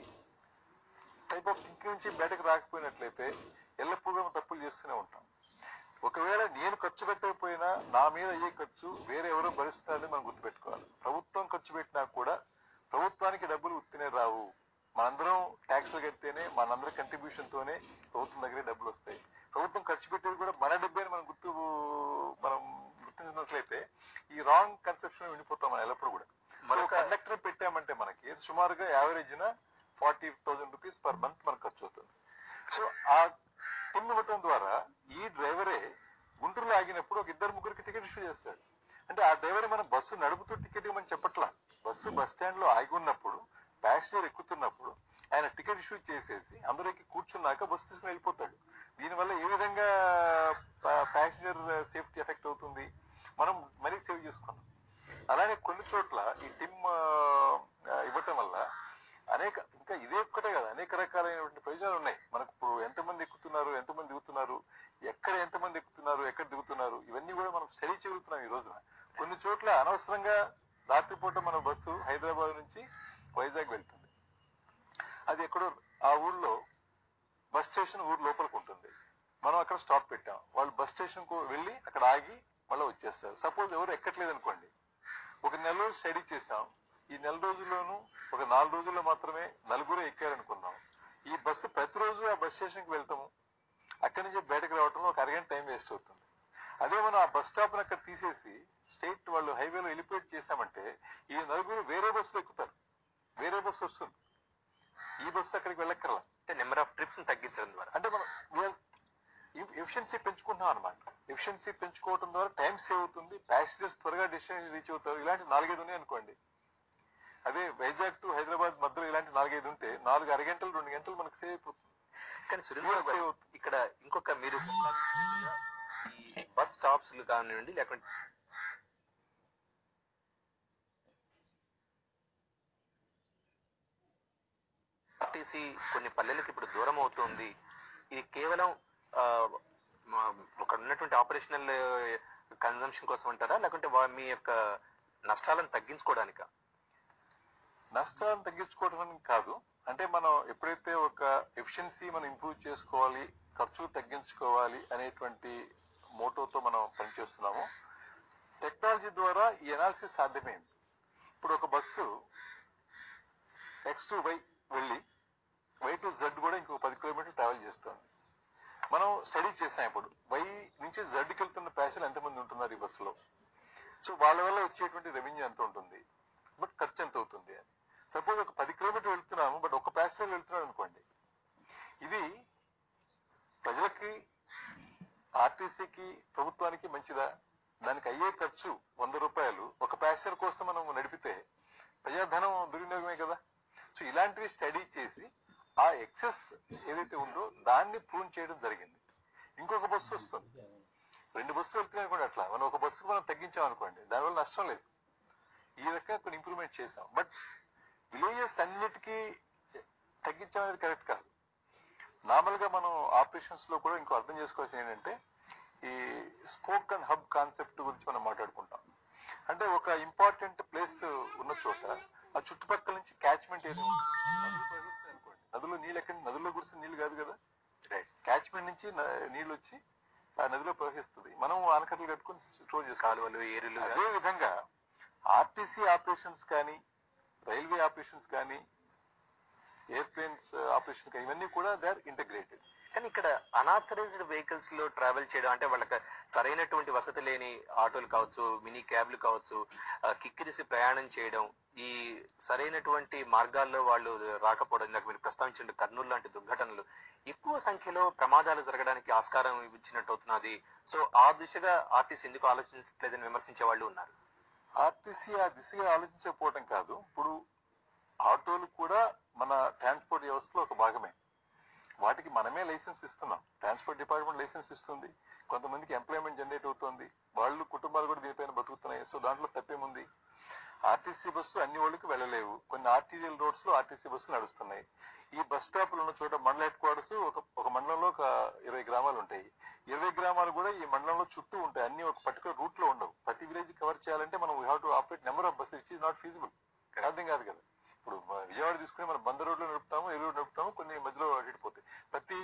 టైప్ ఆఫ్ థింకింగ్ నుంచి బయటకు రాకపోయినట్లయితే ఎల్లప్పుడూ మనం తప్పులు చేస్తూనే ఉంటాం ఒకవేళ నేను ఖర్చు పెట్టకపోయినా నా మీద అయ్యే ఖర్చు వేరే ఎవరో భరిస్తున్నారని మనం గుర్తుపెట్టుకోవాలి ప్రభుత్వం ఖర్చు పెట్టినా కూడా ప్రభుత్వానికి డబ్బులు ఉత్తినే రావు మనందరం ట్యాక్స్లు కడితేనే మనందరి కంట్రిబ్యూషన్ తోనే ప్రభుత్వం దగ్గరే డబ్బులు వస్తాయి ప్రభుత్వం ఖర్చు పెట్టేది కూడా మన డబ్బే అని మనం గుర్తు మనం గుర్తించినట్లయితే ఈ రాంగ్ కన్సెప్షన్ విడిపోతాం మనం ఎల్లప్పుడు కూడా మరో కండక్టర్ పెట్టామంటే మనకి సుమారుగా average forty thousand rupees per month మనకు ఖర్చు అవుతుంది సో ఆ టిమ్ ఇవ్వటం ద్వారా ఈ డ్రైవరే గుంటూరులో ఆగినప్పుడు ఒక ఇద్దరు ముగ్గురికి టికెట్ ఇష్యూ చేస్తాడు అంటే ఆ డ్రైవర్ మనం బస్సు నడుపుతూ టికెట్ ఇవ్వమని చెప్పట్లా బస్సు బస్ స్టాండ్ లో ఆగి ఉన్నప్పుడు ప్యాసింజర్ ఎక్కుతున్నప్పుడు ఆయన టికెట్ ఇష్యూ చేసేసి అందరూ ఎక్కి కూర్చున్నాక బస్సు తీసుకుని వెళ్ళిపోతాడు దీనివల్ల ఏ విధంగా ప్యాసింజర్ సేఫ్టీ ఎఫెక్ట్ అవుతుంది మనం మరీ సేవ్ చేసుకున్నాం అలానే కొన్ని చోట్ల ఈ టిమ్ ఇవ్వటం వల్ల అనేక ఇంకా ఇదే ఒక్కటే కదా అనేక రకాలైనటువంటి ప్రయోజనాలు ఉన్నాయి మనకు ఇప్పుడు ఎంతమంది ఎక్కుతున్నారు ఎంతమంది దిగుతున్నారు ఎక్కడ ఎంతమంది ఎక్కుతున్నారు ఎక్కడ దిగుతున్నారు ఇవన్నీ కూడా మనం స్టడీ చేయగలుగుతున్నాం ఈ రోజున కొన్ని చోట్ల అనవసరంగా రాత్రిపూట మన బస్సు హైదరాబాద్ నుంచి వైజాగ్ వెళ్తుంది అది ఎక్కడో ఆ ఊర్లో బస్ స్టేషన్ ఊరు లోపలికి ఉంటుంది మనం అక్కడ స్టాప్ పెట్టాం వాళ్ళు బస్ స్టేషన్ కు వెళ్ళి అక్కడ ఆగి మళ్ళీ వచ్చేస్తారు సపోజ్ ఎవరు ఎక్కట్లేదు అనుకోండి ఒక నెలలో స్టడీ చేసాం ఈ నెల రోజుల్లోనూ ఒక నాలుగు రోజుల్లో మాత్రమే నలుగురు ఎక్కారనుకున్నాం ఈ బస్సు ప్రతిరోజు ఆ బస్ స్టేషన్కి వెళ్తాము అక్కడి నుంచి బయటకు రావడంలో ఒక అరగంట టైం వేస్ట్ అవుతుంది అదే మనం ఆ బస్ స్టాప్ అక్కడ తీసేసి స్టేట్ వాళ్ళు హైవేలో ఎలిపేట్ చేశామంటే ఈ నలుగురు వేరే బస్సులో ఎక్కుతారు వేరే బస్సు వస్తుంది ఈ బస్సు అక్కడికి వెళ్ళక్కర్లా అంటే నెంబర్ ఆఫ్ ట్రిప్స్ తగ్గించడం ద్వారా అంటే మనం ఎఫిషియన్సీ పెంచుకుంటున్నాం అనమాట ఎఫిషియన్సీ పెంచుకోవడం ద్వారా టైం సేవ్ అవుతుంది ప్యాసింజర్స్ త్వరగా డెస్టినేషన్ రీచ్ అవుతారు ఇలాంటి నాలుగైదు ఉన్నాయి అనుకోండి అదే వైజాగ్ టు హైదరాబాద్ మధ్యలో ఇలాంటి నాలుగైదు ఉంటే నాలుగు అరగంటలు రెండు గంటలు మనకు సేవ్ అయిపోతుంది కానీ సురేంద్ర Fuel గారు save అవుతుంది. ఇక్కడ ఇంకొక మీరు ప్రస్తావించినట్టుగా ఈ బస్ స్టాప్స్ కానివ్వండి లేకుంటే ఆర్టీసీ కొన్ని పల్లెలకు ఇప్పుడు దూరం అవుతుంది ఇది కేవలం ఆ, మా- అక్కడ ఉన్నటువంటి ఆపరేషనల్ కన్జంప్షన్ కోసం అంటారా లేకుంటే వా- మీ యొక్క నష్టాలను తగ్గించుకోవడానికా నష్టాలను తగ్గించుకోవడం కాదు అంటే మనం ఎప్పుడైతే ఒక ఎఫిషియన్సీ మనం ఇంప్రూవ్ చేసుకోవాలి ఖర్చు తగ్గించుకోవాలి అనేటువంటి మోటోతో మనం పనిచేస్తున్నాము టెక్నాలజీ ద్వారా ఈ అనాలిసిస్ సాధ్యమైంది ఇప్పుడు ఒక బస్సు ఎక్స్ టు వై వెళ్ళి వై టు జెడ్ కూడా ఇంకో పది కిలోమీటర్లు ట్రావెల్ చేస్తుంది మనం స్టడీ చేసాం ఇప్పుడు వై నుంచి జెడ్కి వెళ్తున్న ప్యాసింజర్ ఎంతమంది ఉంటున్నారు ఈ బస్సులో సో వాళ్ళ వల్ల వచ్చేటువంటి రెవెన్యూ ఎంత ఉంటుంది బట్ ఖర్చు ఎంత అవుతుంది అని సపోజ్ ఒక పది కిలోమీటర్ వెళ్తున్నాము బట్ ఒక ప్యాసింజర్ వెళ్తున్నాడు అనుకోండి ఇది ప్రజలకి ఆర్టీసీకి ప్రభుత్వానికి మంచిదా దానికి అయ్యే ఖర్చు వంద రూపాయలు ఒక ప్యాసింజర్ కోసం మనం నడిపితే ప్రజాధనం దుర్వినియోగమే కదా సో ఇలాంటివి స్టడీ చేసి ఆ ఎక్సెస్ ఏదైతే ఉందో దాన్ని ప్రూవ్ చేయడం జరిగింది ఇంకొక బస్సు వస్తుంది రెండు బస్సులు వెళ్తున్నాయి అనుకోండి అట్లా మనం ఒక బస్సుకు మనం తగ్గించాం అనుకోండి దానివల్ల నష్టం లేదు ఈ రకంగా కొన్ని ఇంప్రూవ్మెంట్ చేసాం బట్ విలేజెస్ అన్నిటికీ తగ్గించడం అనేది కరెక్ట్ కాదు నార్మల్ గా మనం ఆపరేషన్స్ లో కూడా ఇంకో అర్థం చేసుకోవాల్సింది ఏంటంటే ఈ స్పోక్ అండ్ హబ్ కాన్సెప్ట్ గురించి మనం మాట్లాడుకుంటాం అంటే ఒక ఇంపార్టెంట్ ప్లేస్ ఉన్న చోట ఆ చుట్టుపక్కల నుంచి క్యాచ్మెంట్ ఏరియా నదులు ప్రవహిస్తాయి అనుకోండి నదులు నీళ్ళు ఎక్కడ నదుల్లో కురిసిన నీళ్ళు కాదు కదా రైట్ క్యాచ్మెంట్ నుంచి న- నీళ్ళు వచ్చి ఆ నదిలో ప్రవహిస్తుంది మనం ఆనకట్టలు కట్టుకొని స్టోర్ చేసుకోవాలి కాలువలు ఏరులు అదే విధంగా ఆర్టీసీ ఆపరేషన్స్ కానీ రైల్వే ఆపరేషన్స్ కానీ ఎయిర్ప్లేన్స్ ఆపరేషన్ కానీ ఇవన్నీ కూడా దే ఆర్ ఇంటగ్రేటెడ్ కానీ ఇక్కడ అనాథరైజ్డ్ వెహికల్స్ లో ట్రావెల్ చేయడం అంటే వాళ్ళకి సరైనటువంటి వసతి లేని ఆటోలు కావచ్చు మినీ క్యాబ్లు కావచ్చు ఆ, కిక్కిరిసి ప్రయాణం చేయడం ఈ సరైనటువంటి మార్గాల్లో వాళ్ళు రాకపోవడం ఇందాక మీరు ప్రస్తావించిన కర్నూలు లాంటి దుర్ఘటనలు ఎక్కువ సంఖ్యలో ప్రమాదాలు జరగడానికి ఆస్కారం ఇచ్చినట్టు అవుతున్నది సో ఆ దిశగా ఆర్టీసీ ఎందుకు ఆలోచించలేదని విమర్శించే వాళ్ళు ఉన్నారు ఆర్టీసీ ఆ దిశగా ఆలోచించకపోవడం కాదు ఇప్పుడు ఆటోలు కూడా మన ట్రాన్స్పోర్ట్ వ్యవస్థలో ఒక భాగమే వాటికి మనమే లైసెన్స్ ఇస్తున్నాం ట్రాన్స్పోర్ట్ డిపార్ట్మెంట్ లైసెన్స్ ఇస్తుంది కొంతమందికి ఎంప్లాయ్మెంట్ జనరేట్ అవుతుంది వాళ్ళు కుటుంబాలు కూడా దీనిపైన బతుకుతున్నాయి సో దాంట్లో తప్పేముంది ఆర్టీసీ బస్సులు అన్ని వాళ్ళకి వెళ్ళలేవు కొన్ని ఆర్టీరియల్ రోడ్స్ లో ఆర్టీసీ బస్సులు నడుస్తున్నాయి ఈ బస్ స్టాపులు ఉన్న చోట మండల హెడ్ క్వార్టర్స్ ఒక ఒక మండలంలో ఒక ఇరవై గ్రామాలు ఉంటాయి ఇరవై గ్రామాలు కూడా ఈ మండలంలో చుట్టూ ఉంటాయి అన్ని ఒక పర్టికులర్ రూట్ లో ఉండవు ప్రతి విలేజ్ కవర్ చేయాలంటే మనం we have to operate number of buses it is not feasible సాధ్యం కాదు కదా ఇప్పుడు మ- విజయవాడ తీసుకుని మనం బందర్ రోడ్ లో నడుపుతాము ఎరువు నడుపుతాము కొన్ని మధ్యలో అడిగిపోతాయి ప్రతి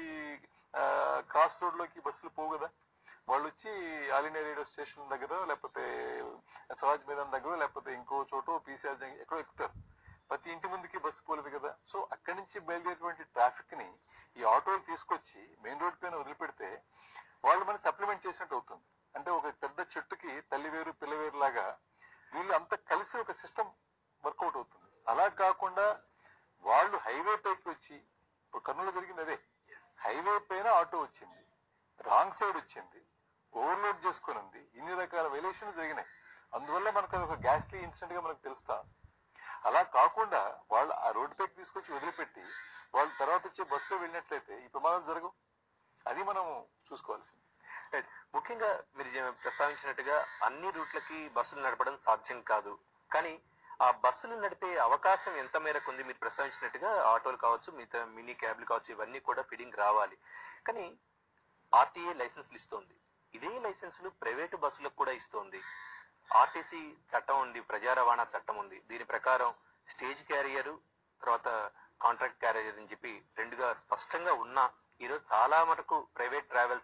క్రాస్ రోడ్ లోకి బస్సులు పోవు కదా వాళ్ళు వచ్చి ఆల్ ఇండియా రేడియో స్టేషన్ దగ్గర లేకపోతే స్వరాజ్ మైదాన్ దగ్గర లేకపోతే ఇంకో చోట పీసీఆర్ జంక్షన్ ఎక్కడో ఎక్కుతారు ప్రతి ఇంటి ముందుకి బస్సు పోలేదు కదా సో అక్కడి నుంచి బయలుదేరేటువంటి ట్రాఫిక్ ని ఈ ఆటోలు తీసుకొచ్చి మెయిన్ రోడ్ పైన వదిలిపెడితే వాళ్ళు మనకి సప్లిమెంట్ చేసినట్టు అవుతుంది అంటే ఒక పెద్ద చెట్టుకి తల్లి వేరు పిల్ల వేరు లాగా వీళ్ళు అంతా కలిసి ఒక సిస్టమ్ వర్కౌట్ అవుతుంది అలా కాకుండా వాళ్ళు హైవే పైకి వచ్చి ఇప్పుడు కర్నూలు జరిగింది అదే హైవే పైన ఆటో వచ్చింది రాంగ్ సైడ్ వచ్చింది ఓవర్లోడ్ చేసుకొని ఉంది ఇన్ని రకాల వైలేషన్స్ జరిగినాయి అందువల్ల మనకు అది ఒక గ్యాస్లీ ఇన్సిడెంట్ గా మనకు తెలుస్తా అలా కాకుండా వాళ్ళు ఆ రోడ్డు పైకి తీసుకొచ్చి వదిలిపెట్టి వాళ్ళు తర్వాత వచ్చే బస్సులో వెళ్ళినట్లయితే ఈ ప్రమాదాలు జరగవు అది మనం చూసుకోవాల్సింది Right. ముఖ్యంగా మీరు జ- ప్రస్తావించినట్టుగా అన్ని రూట్లకి బస్సులు నడపడం సాధ్యం కాదు కానీ ఆ బస్సులు నడిపే అవకాశం ఎంత మేరకు ఉంది మీరు ప్రస్తావించినట్టుగా ఆటోలు కావచ్చు మిగతా మినీ క్యాబ్లు కావచ్చు ఇవన్నీ కూడా ఫిడింగ్ రావాలి కానీ ఆర్టీఏ లైసెన్స్లు ఇస్తోంది ఇదే లైసెన్సులు ప్రైవేటు బస్సులకు కూడా ఇస్తోంది ఆర్టీసీ చట్టం ఉంది ప్రజా రవాణా చట్టం ఉంది దీని ప్రకారం స్టేజ్ క్యారియర్ తర్వాత కాంట్రాక్ట్ క్యారియర్ అని చెప్పి రెండుగా స్పష్టంగా ఉన్నా ఈరోజు చాలా మటుకు ప్రైవేట్ ట్రావెల్స్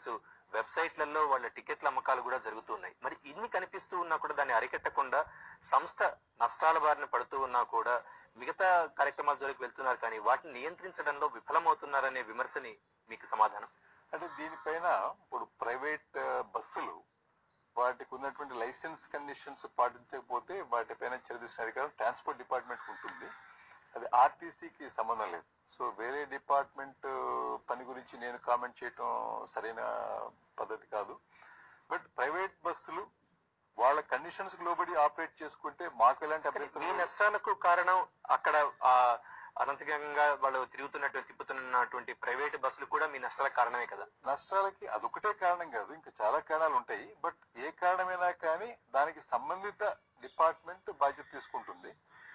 వెబ్సైట్లలో వాళ్ళ టికెట్ల అమ్మకాలు కూడా జరుగుతున్నాయి మరి ఇన్ని కనిపిస్తూ ఉన్నా కూడా దాన్ని అరికట్టకుండా సంస్థ నష్టాల బారిన పడుతూ ఉన్నా కూడా మిగతా కార్యక్రమాల జోలికి వెళ్తున్నారు కానీ వాటిని నియంత్రించడంలో విఫలమవుతున్నారనే విమర్శని మీకు సమాధానం అంటే దీనిపైన ఇప్పుడు ప్రైవేట్ బస్సులు వాటికి ఉన్నటువంటి లైసెన్స్ కండిషన్స్ పాటించకపోతే వాటిపైన చర్య తీసుకునే అధికారం ట్రాన్స్పోర్ట్ డిపార్ట్మెంట్ ఉంటుంది అది ఆర్టీసీకి సంబంధం లేదు సో వేరే డిపార్ట్మెంట్ పని గురించి నేను కామెంట్ చేయటం సరైన పద్ధతి కాదు బట్ ప్రైవేట్ బస్సులు వాళ్ళ కండిషన్స్ లోబడి ఆపరేట్ చేసుకుంటే మాకు ఎలాంటి కానీ అభ్యంతరం మీ లేదు. నష్టాలకు కారణం అక్కడ ఆ అనంతకంగా వాళ్ళు తిరుగుతున్నటువంటి తిప్పుతున్నటువంటి ప్రైవేట్ బస్సులు కూడా మీ నష్టాలకు కారణమే కదా నష్టాలకి అదొకటే కారణం కాదు ఇంకా చాలా కారణాలు ఉంటాయి బట్ ఏ కారణమైనా కానీ దానికి సంబంధిత డిపార్ట్మెంట్ బాధ్యత తీసుకుంటుంది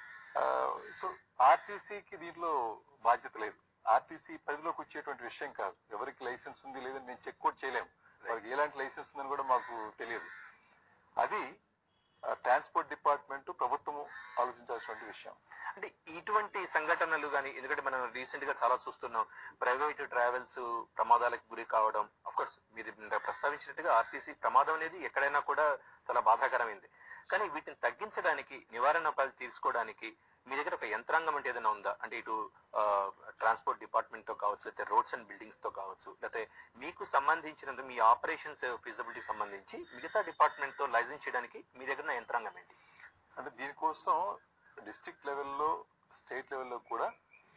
సో ఆర్టీసీకి దీంట్లో బాధ్యత లేదు ఆర్టీసీ పరిధిలోకి వచ్చేటువంటి విషయం కాదు ఎవరికి లైసెన్స్ ఉంది లేదని మేము చెక్ కూడా చేయలేము వాళ్ళకి ఎలాంటి లైసెన్స్ ఉందని కూడా మాకు తెలియదు అది ట్రాన్స్పోర్ట్ డిపార్ట్మెంట్ ప్రభుత్వము ఆలోచించాల్సినటువంటి విషయం అంటే ఇటువంటి సంఘటనలు కానీ ఎందుకంటే మనం రీసెంట్ గా చాలా చూస్తున్నాం ప్రైవేట్ ట్రావెల్స్ ప్రమాదాలకు గురి కావడం అఫ్ కోర్స్ మీరు ఇందాక ప్రస్తావించినట్టుగా ఆర్టీసీ ప్రమాదం అనేది ఎక్కడైనా కూడా చాలా బాధాకరమైంది కానీ వీటిని తగ్గించడానికి నివారణ ఉపాయాలు తీసుకోవడానికి మీ దగ్గర ఒక యంత్రాంగం అంటే ఏదైనా ఉందా అంటే ఇటు ట్రాన్స్పోర్ట్ డిపార్ట్మెంట్ తో కావచ్చు లేకపోతే రోడ్స్ అండ్ బిల్డింగ్స్ తో కావచ్చు లేకపోతే మీకు సంబంధించినంత మీ ఆపరేషన్స్ ఫిజిబిలిటీ సంబంధించి మిగతా డిపార్ట్మెంట్ తో లైసెన్స్ చేయడానికి మీ దగ్గర ఉన్న యంత్రాంగం ఏంటి అంటే దీనికోసం డిస్ట్రిక్ట్ లెవెల్లో స్టేట్ లెవెల్లో కూడా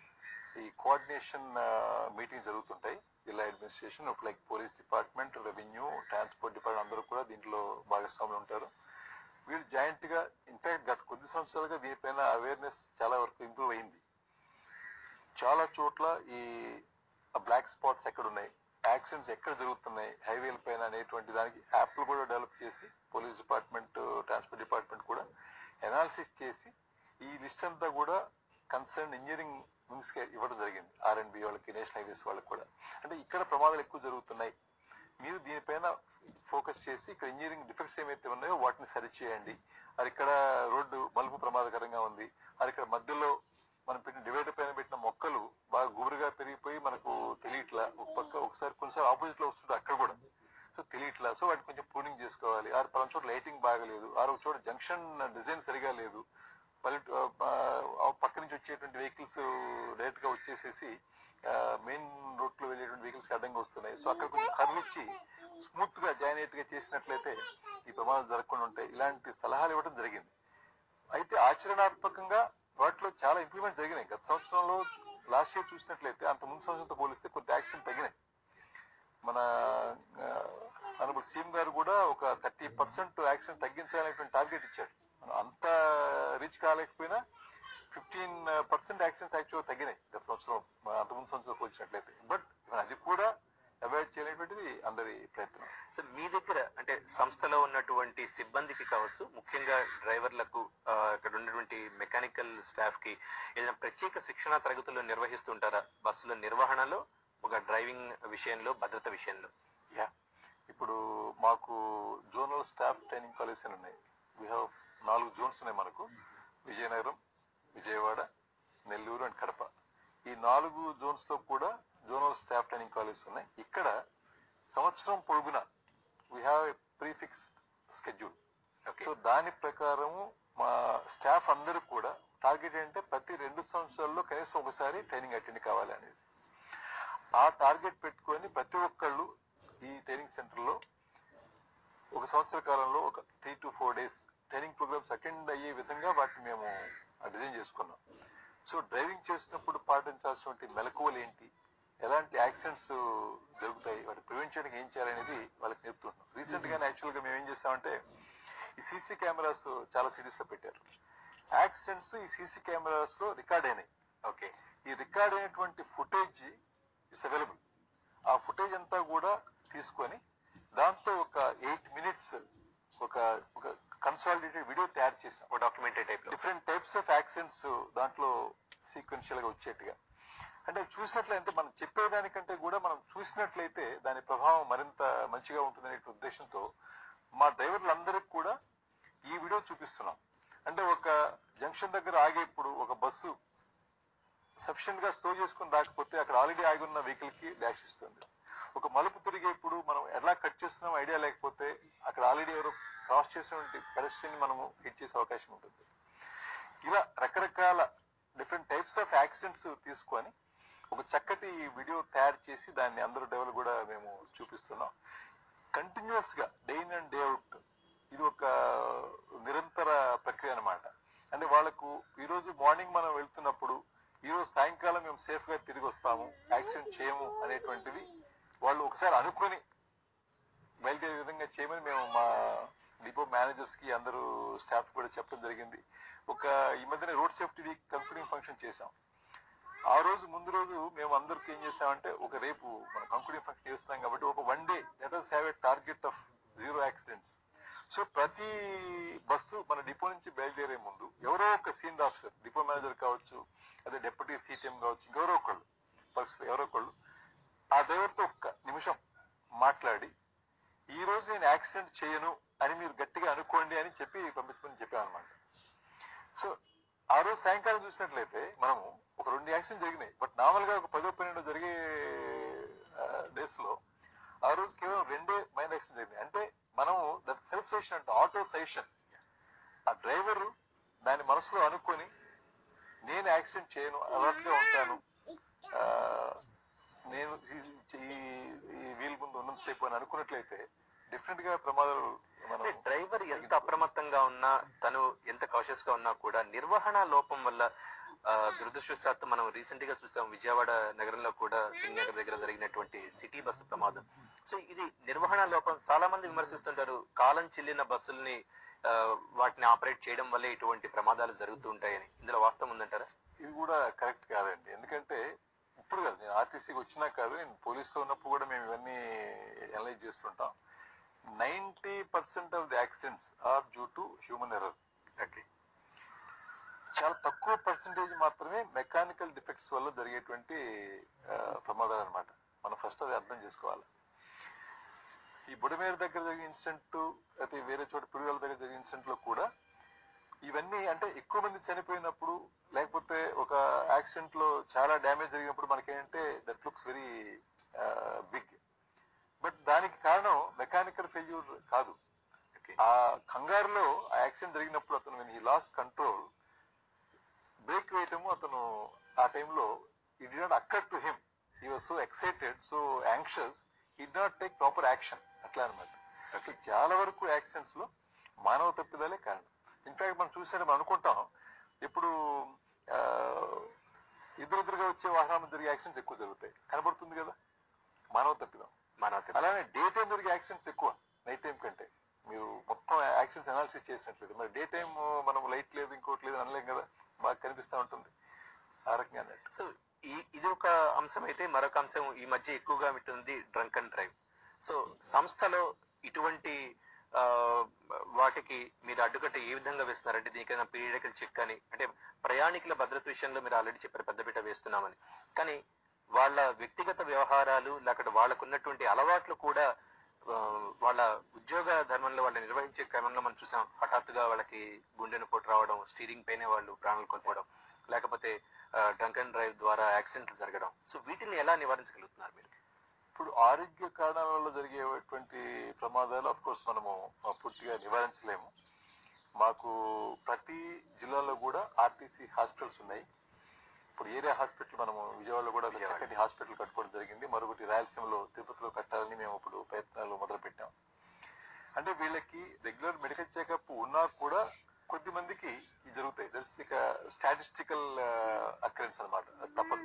ఈ కోఆర్డినేషన్ మీటింగ్ జరుగుతుంటాయి జిల్లా administration like police department revenue transport department అందరూ కూడా దీంట్లో భాగస్వాములు ఉంటారు వీళ్ళు జాయింట్ గా ఇన్ఫాక్ట్ గత కొద్ది సంవత్సరాలుగా దీనిపైన అవేర్నెస్ చాలా వరకు ఇంప్రూవ్ అయింది చాలా చోట్ల ఈ బ్లాక్ స్పాట్స్ ఎక్కడ ఉన్నాయి యాక్సిడెంట్స్ ఎక్కడ జరుగుతున్నాయి హైవేల పైన అనేటువంటి దానికి యాప్లు కూడా డెవలప్ చేసి పోలీస్ డిపార్ట్మెంట్ ట్రాన్స్పోర్ట్ డిపార్ట్మెంట్ కూడా ఎనాలిసిస్ చేసి ఈ లిస్ట్ అంతా కూడా కన్సర్న్ ఇంజనీరింగ్ వింగ్స్ కి ఇవ్వడం జరిగింది ఆర్ అండ్ బి వాళ్ళకి నేషనల్ హైవేస్ వాళ్ళకి కూడా అంటే ఇక్కడ ప్రమాదాలు ఎక్కువ జరుగుతున్నాయి మీరు దీనిపైన ఫోకస్ చేసి ఇక్కడ ఇంజనీరింగ్ డిఫెక్ట్స్ ఏమైతే ఉన్నాయో వాటిని సరిచేయండి అది ఇక్కడ రోడ్డు మలుపు ప్రమాదకరంగా ఉంది అది ఇక్కడ మధ్యలో మనం పెట్టిన డివైడర్ పైన పెట్టిన మొక్కలు బాగా గుబురుగా పెరిగిపోయి మనకు తెలియట్లా ఒక పక్క ఒకసారి కొన్నిసారి ఆపోజిట్ లో వస్తుంది అక్కడ కూడా సో తెలియట్లా సో వాటిని కొంచెం ప్రూనింగ్ చేసుకోవాలి ఆరు పలానా చోట లైటింగ్ బాగలేదు ఆరు ఒక చోట జంక్షన్ డిజైన్ సరిగా లేదు పల్లెటూ ఆ పక్క నుంచి వచ్చేటువంటి వెహికల్స్ డైరెక్ట్ గా వచ్చేసేసి మెయిన్ రోడ్ లో వెళ్ళేటువంటి వెహికల్స్ అడ్డంగా వస్తున్నాయి సో అక్కడ కొంచెం కర్వ్ ఇచ్చి స్మూత్ గా జాయినేట్ గా చేసినట్లయితే ఈ ప్రమాదాలు జరగకుండా ఉంటాయి ఇలాంటి సలహాలు ఇవ్వడం జరిగింది అయితే ఆచరణాత్మకంగా వాటిలో చాలా ఇంప్రూవ్మెంట్ జరిగినాయి గత సంవత్సరంలో లాస్ట్ ఇయర్ చూసినట్లయితే అంత ముందు సంవత్సరంతో పోలిస్తే కొంత యాక్సిడెంట్ తగ్గినాయి మన అనబుల్ సీఎం గారు కూడా ఒక థర్టీ పర్సెంట్ యాక్సిడెంట్ తగ్గించాలనేటువంటి టార్గెట్ ఇచ్చాడు మనం అంత రీచ్ కాలేకపోయినా ఫిఫ్టీన్ పర్సెంట్ యాక్సిడెంట్స్ యాక్చువల్ తగ్గినాయి గత సంవత్సరం మన అంత ముందు సంవత్సరం పోల్చినట్లయితే బట్ అది కూడా అవాయిడ్ చేయలేటువంటిది అందరి ప్రయత్నం సో మీ దగ్గర అంటే సంస్థలో ఉన్నటువంటి సిబ్బందికి కావచ్చు ముఖ్యంగా డ్రైవర్లకు ఆ, ఇక్కడ ఉన్నటువంటి మెకానికల్ స్టాఫ్ కి ఏదైనా ప్రత్యేక శిక్షణ తరగతులు నిర్వహిస్తుంటారా బస్సుల నిర్వహణలో ఒక డ్రైవింగ్ విషయంలో భద్రత విషయంలో యా ఇప్పుడు మాకు జోనల్ స్టాఫ్ ట్రైనింగ్ కాలేజ్ అని ఉన్నాయి వీ హ్యావ్ నాలుగు జోన్స్ ఉన్నాయి మనకు విజయనగరం విజయవాడ నెల్లూరు అండ్ కడప ఈ నాలుగు జోన్స్ లో కూడా జోనల్ స్టాఫ్ ట్రైనింగ్ కాలేజ్ ఉన్నాయి ఇక్కడ సంవత్సరం పొడుగున we have a prefix schedule okay so దాని ప్రకారము మా స్టాఫ్ అందరూ కూడా టార్గెట్ ఏంటంటే ప్రతి రెండు సంవత్సరాల్లో కనీసం ఒకసారి ట్రైనింగ్ అటెండ్ కావాలి అనేది ఆ టార్గెట్ పెట్టుకొని ప్రతి ఒక్కళ్ళు ఈ ట్రైనింగ్ సెంటర్ లో ఒక సంవత్సర కాలంలో ఒక three to four days training programmes attend అయ్యే విధంగా వాటిని మేము డిజైన్ చేసుకున్నాం సో డ్రైవింగ్ చేసినప్పుడు పాటించాల్సినటువంటి మెలకువలు ఏంటి ఎలాంటి యాక్సిడెంట్స్ జరుగుతాయి వాటి ప్రివెంట్ చేయడానికి ఏం చేయాలనేది వాళ్ళకి నేర్పుతున్నాం రీసెంట్ గానే యాక్చువల్ గా మేము ఏం చేస్తామంటే ఈ సీసీ కెమెరాస్ చాలా సిటీస్ లో పెట్టారు యాక్సిడెంట్స్ ఈ సీసీ కెమెరాస్ లో రికార్డ్ అయినాయి ఓకే ఈ రికార్డ్ అయినటువంటి ఫుటేజ్ ఇట్స్ అవైలబుల్ ఆ ఫుటేజ్ అంతా కూడా తీసుకొని దాంతో ఒక ఎయిట్ మినిట్స్ ఒక ఒక కన్సాలిడేటెడ్ వీడియో తయారు చేసాం ఒక డాక్యుమెంటరీ టైప్ లో డిఫరెంట్ టైప్స్ ఆఫ్ యాక్సిడెంట్స్ దాంట్లో సీక్వెన్షియల్ గా వచ్చేట్టుగా అంటే చూసినట్లయితే మనం చెప్పేదానికంటే కూడా మనం చూసినట్లయితే దాని ప్రభావం మరింత మంచిగా ఉంటుందనే ఉద్దేశంతో మా డ్రైవర్లందరికీ కూడా ఈ వీడియో చూపిస్తున్నాం అంటే ఒక జంక్షన్ దగ్గర ఆగేప్పుడు ఒక బస్సు సఫిషియెంట్ గా స్లో చేసుకుని రాకపోతే అక్కడ ఆల్రెడీ ఆగి ఉన్న వెహికల్ కి డాష్ ఇస్తుంది ఒక మలుపు తిరిగేప్పుడు మనం ఎలా కట్ చేస్తున్నాం ఐడియా లేకపోతే అక్కడ ఆల్రెడీ ఎవరో క్రాస్ చేసినటువంటి పెడస్ట్రియన్ మనము హిట్ చేసే అవకాశం ఉంటుంది ఇలా రకరకాల డిఫరెంట్ టైప్స్ ఆఫ్ యాక్సిడెంట్స్ తీసుకొని ఒక చక్కటి వీడియో తయారు చేసి దాన్ని అందరూ డెవలప్ కూడా మేము చూపిస్తున్నాం కంటిన్యూస్ గా day in and day out ఇది ఒక నిరంతర ప్రక్రియ అన్నమాట అంటే వాళ్ళకు ఈ రోజు మార్నింగ్ మనం వెళ్తున్నప్పుడు ఈ రోజు సాయంకాలం మేము సేఫ్ గా తిరిగి వస్తాము యాక్సిడెంట్ చేయము అనేటువంటిది వాళ్ళు ఒకసారి అనుకొని బయలుదేరే విధంగా చేయమని మేము మా డిపో మేనేజర్స్ కి అందరూ స్టాఫ్ కూడా చెప్పడం జరిగింది ఒక ఈ మధ్యన road safety week concluding function చేశాం ఆ రోజు ముందు రోజు మేము అందరికి ఏం చేసామంటే ఒక రేపు మనం కంక్లూడింగ్ ఫంక్షన్ చేస్తున్నాం కాబట్టి ఒక one day let us have a target of zero accidents so ప్రతి బస్సు మన డిపో నుంచి బయలుదేరే ముందు ఎవరో ఒక సీనియర్ ఆఫీసర్ డిపో మేనేజర్ కావచ్చు అదే డెప్యూటీ సీటీఎం కావచ్చు ఇంకెవరో ఒకళ్ళు పర్స్ ఎవరో ఒకళ్ళు ఆ డ్రైవర్తో ఒక్క నిమిషం మాట్లాడి ఈ రోజు నేను యాక్సిడెంట్ చేయను అని మీరు గట్టిగా అనుకోండి అని చెప్పి పంపించమని చెప్పామన్నమాట సో ఆ రోజు సాయంకాలం చూసినట్లయితే మనము ఒక రెండు యాక్సిడెంట్ జరిగినాయి బట్ నార్మల్ గా ఒక పదో పన్నెండు జరిగే డేస్ లో ఆ రోజు కేవలం రెండే మైన్ యాక్సిడెంట్ జరిగినాయి అంటే మనము దట్ సెల్ఫ్ సజెషన్ అంటే ఆటో సజెషన్ ఆ డ్రైవర్ దాని మనసులో అనుకొని నేను యాక్సిడెంట్ చేయను అలర్ట్ గా ఉంటాను ఆ, నేను ఈ- ఈ- ఈ వీల్ ముందు ఉన్నంతసేపు అని అనుకున్నట్లయితే డిఫరెంట్ గా ప్రమాదాలు మనం అంటే డ్రైవర్ ఎంత అప్రమత్తంగా ఉన్నా తను ఎంత కాషియస్ గా ఉన్నా కూడా నిర్వహణ లోపం వల్ల ఆ, దురదృష్టవశాత్తు మనం రీసెంట్ గా చూసాం విజయవాడ నగరంలో కూడా సింగ్ నగర్ దగ్గర జరిగినటువంటి సిటీ బస్సు ప్రమాదం సో ఇది నిర్వహణ లోపం చాలా మంది విమర్శిస్తుంటారు కాలం చెల్లిన బస్సుల్ని ఆ, వాటిని ఆపరేట్ చేయడం వల్లే ఇటువంటి ప్రమాదాలు జరుగుతూ ఉంటాయని ఇందులో వాస్తవం ఉందంటారా ఇది కూడా కరెక్ట్ కాదండి ఎందుకంటే ఇప్పుడు కాదు నేను ఆర్టీసీకి వచ్చినా కాదు నేను పోలీసులో ఉన్నప్పుడు కూడా మేము ఇవన్నీ అనలైజ్ చేస్తుంటాం ninety percent of the accidents are due to human error okay చాలా తక్కువ పర్సెంటేజ్ మాత్రమే మెకానికల్ డిఫెక్ట్స్ వల్ల జరిగేటువంటి ఆ, ప్రమాదాలు అనమాట మనం ఫస్ట్ అది అర్థం చేసుకోవాలి ఈ బుడమేరు దగ్గర జరిగిన ఇన్సిడెంట్ అయితే వేరే చోట పిడుగుల దగ్గర జరిగిన ఇన్సిడెంట్ లో కూడా ఇవన్నీ అంటే ఎక్కువ మంది చనిపోయినప్పుడు లేకపోతే ఒక యాక్సిడెంట్ లో చాలా డ్యామేజ్ జరిగినప్పుడు మనకేంటంటే that looks very big but దానికి కారణం మెకానికల్ ఫెయిల్యూర్ కాదు ఓకే ఆ కంగారులో ఆ యాక్సిడెంట్ జరిగినప్పుడు అతను when he lost control brake వేయటము అతను ఆ టైంలో it did not occur to him he was so excited so anxious he not take proper action అట్లా అనమాట అట్లా చాలా వరకు యాక్సిడెంట్స్ లో మానవ తప్పిదాలే కారణం ఇన్ఫాక్ట్ మనం చూసినట్టు మనం అనుకుంటాం ఇప్పుడు ఆ, ఎదురెదురుగా వచ్చే వాహనాల మీద జరిగే యాక్సిడెంట్స్ ఎక్కువ జరుగుతాయి కనబడుతుంది కదా మానవ తప్పిదం మన అలానే డే టైం జరిగే యాక్సిడెంట్స్ ఎక్కువ నైట్ టైం కంటే మీరు మొత్తం యాక్సిడెంట్స్ అనాలిసిస్ చేసినట్లేదు మరి డే టైం మనం లైట్ లేదు ఇంకోటి లేదు అనలేం కదా బాగా కనిపిస్తూ ఉంటుంది ఆ రకంగా అన్నట్టు సో ఈ ఇది ఒక అంశం అయితే మరొక అంశం ఈ మధ్య ఎక్కువగా ఉంటుంది డ్రంక్ అండ్ డ్రైవ్ సో సంస్థలో ఇటువంటి ఆ, వాటికి మీరు అడ్డుకట్ట ఏ విధంగా వేస్తున్నారంటే దీనికైనా పీరియడికల్ చెక్ అని అంటే ప్రయాణికుల భద్రత విషయంలో మీరు ఆల్రెడీ చెప్పారు పెద్దపీట వేస్తున్నామని కానీ వాళ్ళ వ్యక్తిగత వ్యవహారాలు లేకపోతే వాళ్ళకు ఉన్నటువంటి అలవాట్లు కూడా ఆ, వాళ్ళ ఉద్యోగ ధర్మంలో వాళ్ళు నిర్వహించే క్రమంలో మనం చూసాం హఠాత్తుగా వాళ్ళకి గుండెను పోటు రావడం స్టీరింగ్ పైనే వాళ్ళు ప్రాణాలు కోల్పోవడం లేకపోతే డ్రంక్ అండ్ డ్రైవ్ ద్వారా యాక్సిడెంట్లు జరగడం సో వీటిని ఎలా నివారించగలుగుతున్నారు మీరు ఇప్పుడు ఆరోగ్య కారణాల వల్ల జరిగేటువంటి ప్రమాదాలు అఫ్ కోర్స్ మనము ఆ, పూర్తిగా నివారించలేము మాకు ప్రతి జిల్లాలో కూడా ఆర్టీసీ హాస్పిటల్స్ ఉన్నాయి ఇప్పుడు ఏరియా హాస్పిటల్ మనము విజయవాడలో కూడా ఒక చక్కటి హాస్పిటల్ కట్టుకోవడం జరిగింది మరొకటి రాయలసీమలో తిరుపతిలో కట్టాలని మేము ఇప్పుడు ప్రయత్నాలు మొదలు పెట్టాం అంటే వీళ్ళకి రెగ్యులర్ మెడికల్ చెకప్ ఉన్నా కూడా కొద్ది మందికి ఇది జరుగుతాయి దట్స్ ఇక స్టాటిస్టికల్ అకరెన్స్ అనమాట అది తప్పదు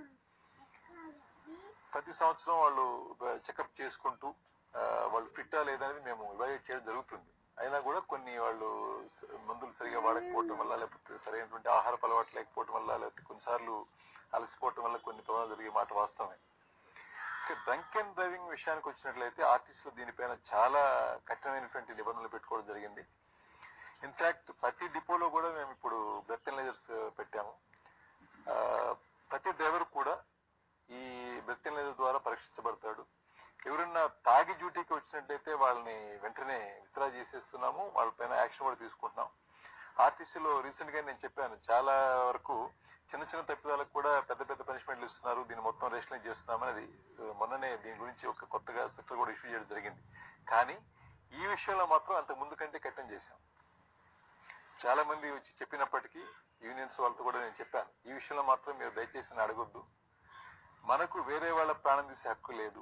ప్రతి సంవత్సరం వాళ్ళు చెకప్ చేసుకుంటూ ఆ, వాళ్ళు ఫిట్టా లేదనేది మేము ఇవాల్యుయేట్ చేయడం జరుగుతుంది అయినా కూడా కొన్ని వాళ్ళు స- మందులు సరిగా వాడకపోవటం వల్ల లేకపోతే సరైనటువంటి ఆహారపు అలవాటు లేకపోవటం వల్ల లేకపోతే కొన్నిసార్లు అలసిపోవటం వల్ల కొన్ని ప్రమాదాలు జరిగే మాట వాస్తవమే డ్రంక్ అండ్ డ్రైవింగ్ విషయానికి వచ్చినట్లయితే ఆర్టిస్టులు దీనిపైన చాలా కఠినమైనటువంటి నిబంధనలు పెట్టుకోవడం జరిగింది ఇన్ఫాక్ట్ ప్రతి డిపోలో కూడా మేము ఇప్పుడు బ్రెత్ ఎనలైజర్స్ పెట్టాము ఆ, ప్రతి డ్రైవర్ కూడా ఈ బ్రెత్ ఎనలైజర్ ద్వారా పరీక్షించబడతాడు ఎవరైనా తాగి డ్యూటీకి వచ్చినట్టయితే వాళ్ళని వెంటనే విత్డ్రా చేసేస్తున్నాము వాళ్ళపైన యాక్షన్ కూడా తీసుకుంటున్నాం ఆర్టీసీలో రీసెంట్ గా నేను చెప్పాను చాలా వరకు చిన్న చిన్న తప్పిదాలకు కూడా పెద్ద పెద్ద పనిష్మెంట్లు ఇస్తున్నారు దీన్ని మొత్తం రేషనలైజ్ చేస్తున్నామని అది ఆ, మొన్ననే దీని గురించి ఒక కొత్తగా సెక్టర్ కూడా ఇష్యూ చేయడం జరిగింది కానీ ఈ విషయంలో మాత్రం అంత ముందు కంటే కట్టం చేశాం చాలా మంది వచ్చి చెప్పినప్పటికీ యూనియన్స్ వాళ్ళతో కూడా నేను చెప్పాను ఈ విషయంలో మాత్రం మీరు దయచేసి నన్ను అడగొద్దు మనకు వేరే వాళ్ళ ప్రాణం తీసే హక్కు లేదు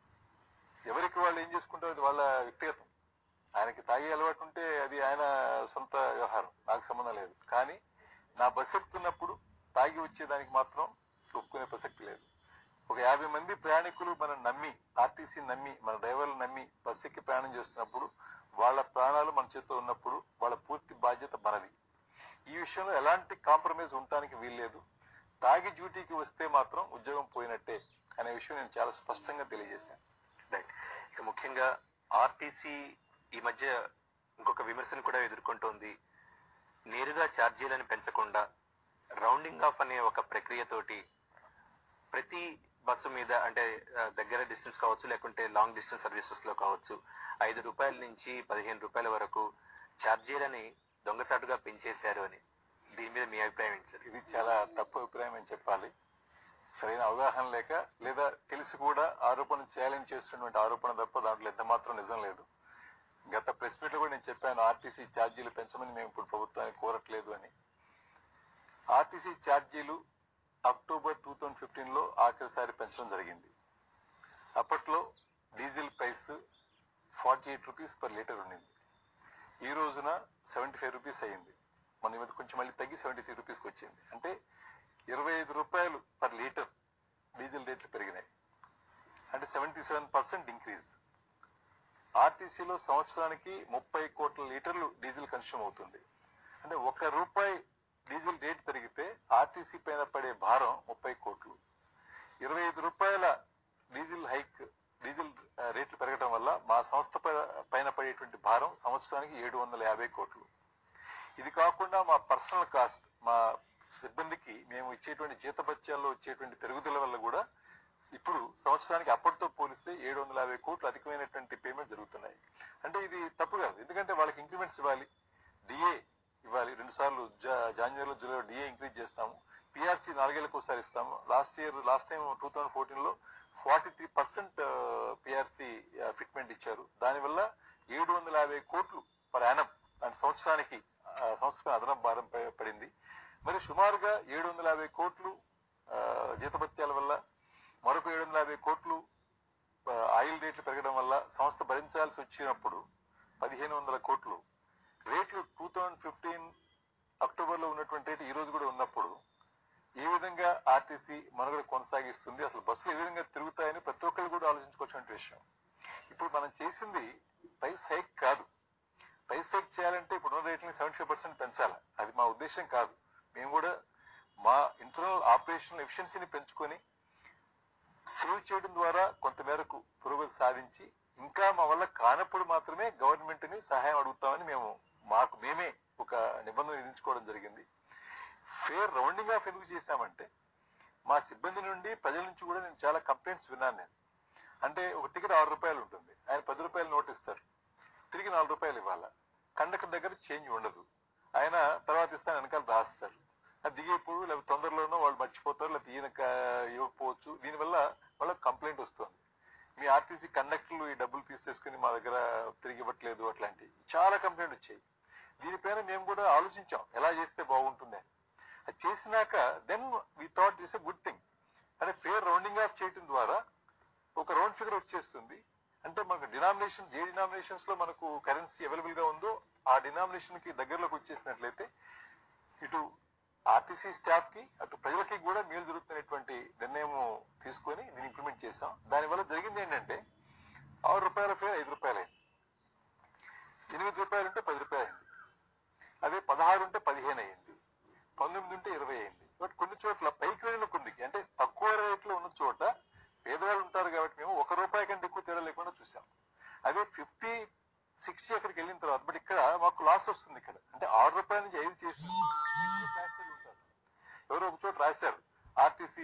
ఎవరికి వాళ్ళు ఏం చేసుకుంటారో అది వాళ్ళ వ్యక్తిగతం ఆయనకి తాగే అలవాటు ఉంటే అది ఆయన సొంత వ్యవహారం నాకు సంబంధం లేదు కానీ నా బస్సు ఎక్కుతున్నప్పుడు తాగి వచ్చేదానికి మాత్రం ఒప్పుకునే ప్రసక్తి లేదు ఒక యాభై మంది ప్రయాణికులు మనం నమ్మి ఆర్టీసీ నమ్మి మన డ్రైవర్లు నమ్మి బస్సు ఎక్కి ప్రయాణం చేస్తున్నప్పుడు వాళ్ళ ప్రాణాలు మన చేతిలో ఉన్నప్పుడు వాళ్ళ పూర్తి బాధ్యత మనది ఈ విషయంలో ఎలాంటి కాంప్రమైజ్ ఉండటానికి వీల్లేదు తాగి డ్యూటీకి వస్తే మాత్రం ఉద్యోగం పోయినట్టే అనే విషయం నేను చాలా స్పష్టంగా తెలియజేశాను రైట్ ఇక ముఖ్యంగా ఆర్టీసీ ఈ మధ్య ఇంకొక విమర్శను కూడా ఎదుర్కొంటోంది నేరుగా ఛార్జీలను పెంచకుండా రౌండింగ్ ఆఫ్ అనే ఒక ప్రక్రియతోటి ప్రతి బస్సు మీద అంటే ఆ, దగ్గర డిస్టెన్స్ కావచ్చు లేకుంటే లాంగ్ డిస్టెన్స్ సర్వీసెస్ లో కావచ్చు ఐదు రూపాయల నుంచి పదిహేను రూపాయల వరకు ఛార్జీలని దొంగచాటుగా పెంచేశారు అని దీని మీద మీ అభిప్రాయం ఏంటి సార్ ఇది చాలా తప్పు అభిప్రాయం అని చెప్పాలి సరైన అవగాహన లేక లేదా తెలిసి కూడా ఆరోపణ చేయాలని చేస్తున్నటువంటి ఆరోపణ తప్ప దాంట్లో ఎంత మాత్రం నిజం లేదు గత ప్రెస్ మీట్ లో కూడా నేను చెప్పాను ఆర్టీసీ ఛార్జీలు పెంచమని మేము ఇప్పుడు ప్రభుత్వాన్ని కోరట్లేదు అని ఆర్టీసీ ఛార్జీలు అక్టోబర్ టూ థౌజండ్ ఫిఫ్టీన్ లో ఆఖరిసారి పెంచడం జరిగింది అప్పట్లో diesel price forty eight rupees per litre ఉండింది ఈ రోజున సెవెంటీ ఫైవ్ రూపీస్ అయ్యింది మన ఈ మధ్య కొంచెం మళ్ళీ తగ్గి సెవెంటీ త్రీ రూపీస్కి వచ్చింది అంటే ఇరవై ఐదు రూపాయలు పర్ లీటర్ డీజిల్ రేట్లు పెరిగినాయి అంటే సెవెంటీ సెవెన్ పర్సెంట్ ఇంక్రీజ్ ఆర్టీసీలో సంవత్సరానికి ముప్పై కోట్ల లీటర్లు డీజిల్ కన్స్యూమ్ అవుతుంది అంటే ఒక రూపాయి డీజిల్ రేట్ పెరిగితే ఆర్టీసీ పైన పడే భారం ముప్పై కోట్లు ఇరవై ఐదు రూపాయల డీజిల్ హైక్ డీజిల్ ఆ, రేట్లు పెరగడం వల్ల మా సంస్థ పై- పైన పడేటువంటి భారం సంవత్సరానికి ఏడు వందల యాభై కోట్లు ఇది కాకుండా మా పర్సనల్ కాస్ట్ మా సిబ్బందికి మేము ఇచ్చేటువంటి జీతభత్యాల్లో వచ్చేటువంటి పెరుగుదల వల్ల కూడా ఇప్పుడు సంవత్సరానికి అప్పటితో పోలిస్తే ఏడు వందల యాభై కోట్లు అధికమైనటువంటి పేమెంట్ జరుగుతున్నాయి అంటే ఇది తప్పు కాదు ఎందుకంటే వాళ్ళకి ఇంక్రిమెంట్స్ ఇవ్వాలి డిఏ ఇవ్వాలి రెండు సార్లు జాన్యువరిలో జూలైలో డిఏ ఇంక్రీజ్ చేస్తాము పిఆర్సీ నాలుగేళ్లకు ఒకసారి ఇస్తాము last year last time two thousand fourteen లో forty three percent PRC fitment ఇచ్చారు దానివల్ల ఏడు వందల యాభై కోట్లు పర్ యానం అంటే సంవత్సరానికి ఆ, సంస్థకు అదనపు భారం ప- పడింది మరి సుమారుగా ఏడు వందల యాభై కోట్లు ఆ, జీతభత్యాల వల్ల మరొక ఏడు వందల యాభై కోట్లు ఆ, ఆయిల్ రేట్లు పెరగడం వల్ల సంస్థ భరించాల్సి వచ్చినప్పుడు పదిహేను వందల కోట్లు రేట్లు టూ థౌజండ్ ఫిఫ్టీన్ అక్టోబర్ లో ఉన్నటువంటి రేటు ఈ రోజు కూడా ఉన్నప్పుడు ఏ విధంగా ఆర్టీసీ మనుగడ కొనసాగిస్తుంది అసలు బస్సులు ఏ విధంగా తిరుగుతాయని ప్రతి ఒక్కరు కూడా ఆలోచించుకోవాల్సిన విషయం ఇప్పుడు మనం చేసింది ప్రైస్ హైక్ కాదు ప్రైస్ హైక్ చేయాలంటే ఇప్పుడున్న రేట్ని సెవెంటీ ఫైవ్ పర్సెంట్ పెంచాలి అది మా ఉద్దేశం కాదు మేము కూడా మా ఇంటర్నల్ ఆపరేషనల్ ఎఫిషియన్సీని పెంచుకొని సేవ్ చేయడం ద్వారా కొంతమేరకు పురోగతి సాధించి ఇంకా మా వల్ల కానప్పుడు మాత్రమే గవర్నమెంట్ ని సహాయం అడుగుతామని మేము మాకు మేమే ఒక నిబంధన విధించుకోవడం జరిగింది ఫేర్ రౌండింగ్ ఆఫ్ ఎందుకు చేశామంటే మా సిబ్బంది నుండి ప్రజల నుంచి కూడా నేను చాలా కంప్లైంట్స్ విన్నాను నేను అంటే ఒక టికెట్ ఆరు రూపాయలు ఉంటుంది ఆయన పది రూపాయలు నోట్ ఇస్తారు తిరిగి నాలుగు రూపాయలు ఇవ్వాలా కండక్టర్ దగ్గర చేంజ్ ఉండదు ఆయన తర్వాత ఇస్తాను వెనకాల రాస్తారు అది దిగేప్పుడు లేకపోతే తొందరలోనో వాళ్ళు మర్చిపోతారు లేకపోతే ఈయన క- ఇవ్వకపోవచ్చు దీనివల్ల వాళ్ళకి కంప్లైంట్ వస్తుంది మీ ఆర్టీసీ కండక్టర్లు ఈ డబ్బులు తీసేసుకుని మా దగ్గర తిరిగి ఇవ్వట్లేదు అట్లాంటివి చాలా కంప్లైంట్ వచ్చాయి దీనిపైన మేము కూడా ఆలోచించాం ఎలా చేస్తే బాగుంటుంది అని అది చేసినాక then we thought is a good thing అంటే ఫేర్ రౌండింగ్ ఆఫ్ చేయడం ద్వారా ఒక రౌండ్ ఫిగర్ వచ్చేస్తుంది అంటే మనకు డినామినేషన్స్ ఏ డినామినేషన్స్ లో మనకు కరెన్సీ అవైలబుల్ గా ఉందో ఆ డినామినేషన్ కి దగ్గరలోకి వచ్చేసినట్లయితే ఇటు ఆర్టీసీ స్టాఫ్ కి అటు ప్రజలకి కూడా మేలు జరుగుతున్నటువంటి నిర్ణయం తీసుకొని దీన్ని ఇంప్లిమెంట్ చేశాం దానివల్ల జరిగింది ఏంటంటే ఆరు రూపాయల ఫేర్ ఐదు రూపాయలు అయింది ఎనిమిది రూపాయలు ఉంటే పది రూపాయలు అయింది అదే పదహారు ఉంటే పదిహేను అయింది పంతొమ్మిది ఉంటే ఇరవై అయింది బట్ కొన్ని చోట్ల పైకి వెళ్ళిన కొందికి అంటే తక్కువ రేట్లో ఉన్న చోట పేదవాళ్ళు ఉంటారు కాబట్టి మేము ఒక రూపాయి కంటే ఎక్కువ తేడా లేకుండా చూసాం అదే ఫిఫ్టీ సిక్స్టీ అక్కడికి వెళ్ళిన తర్వాత బట్ ఇక్కడ మాకు లాస్ వస్తుంది ఇక్కడ అంటే ఆరు రూపాయల నుంచి ఐదు చేసి ఉంటారు ఎవరో ఒక చోట రాశారు RTC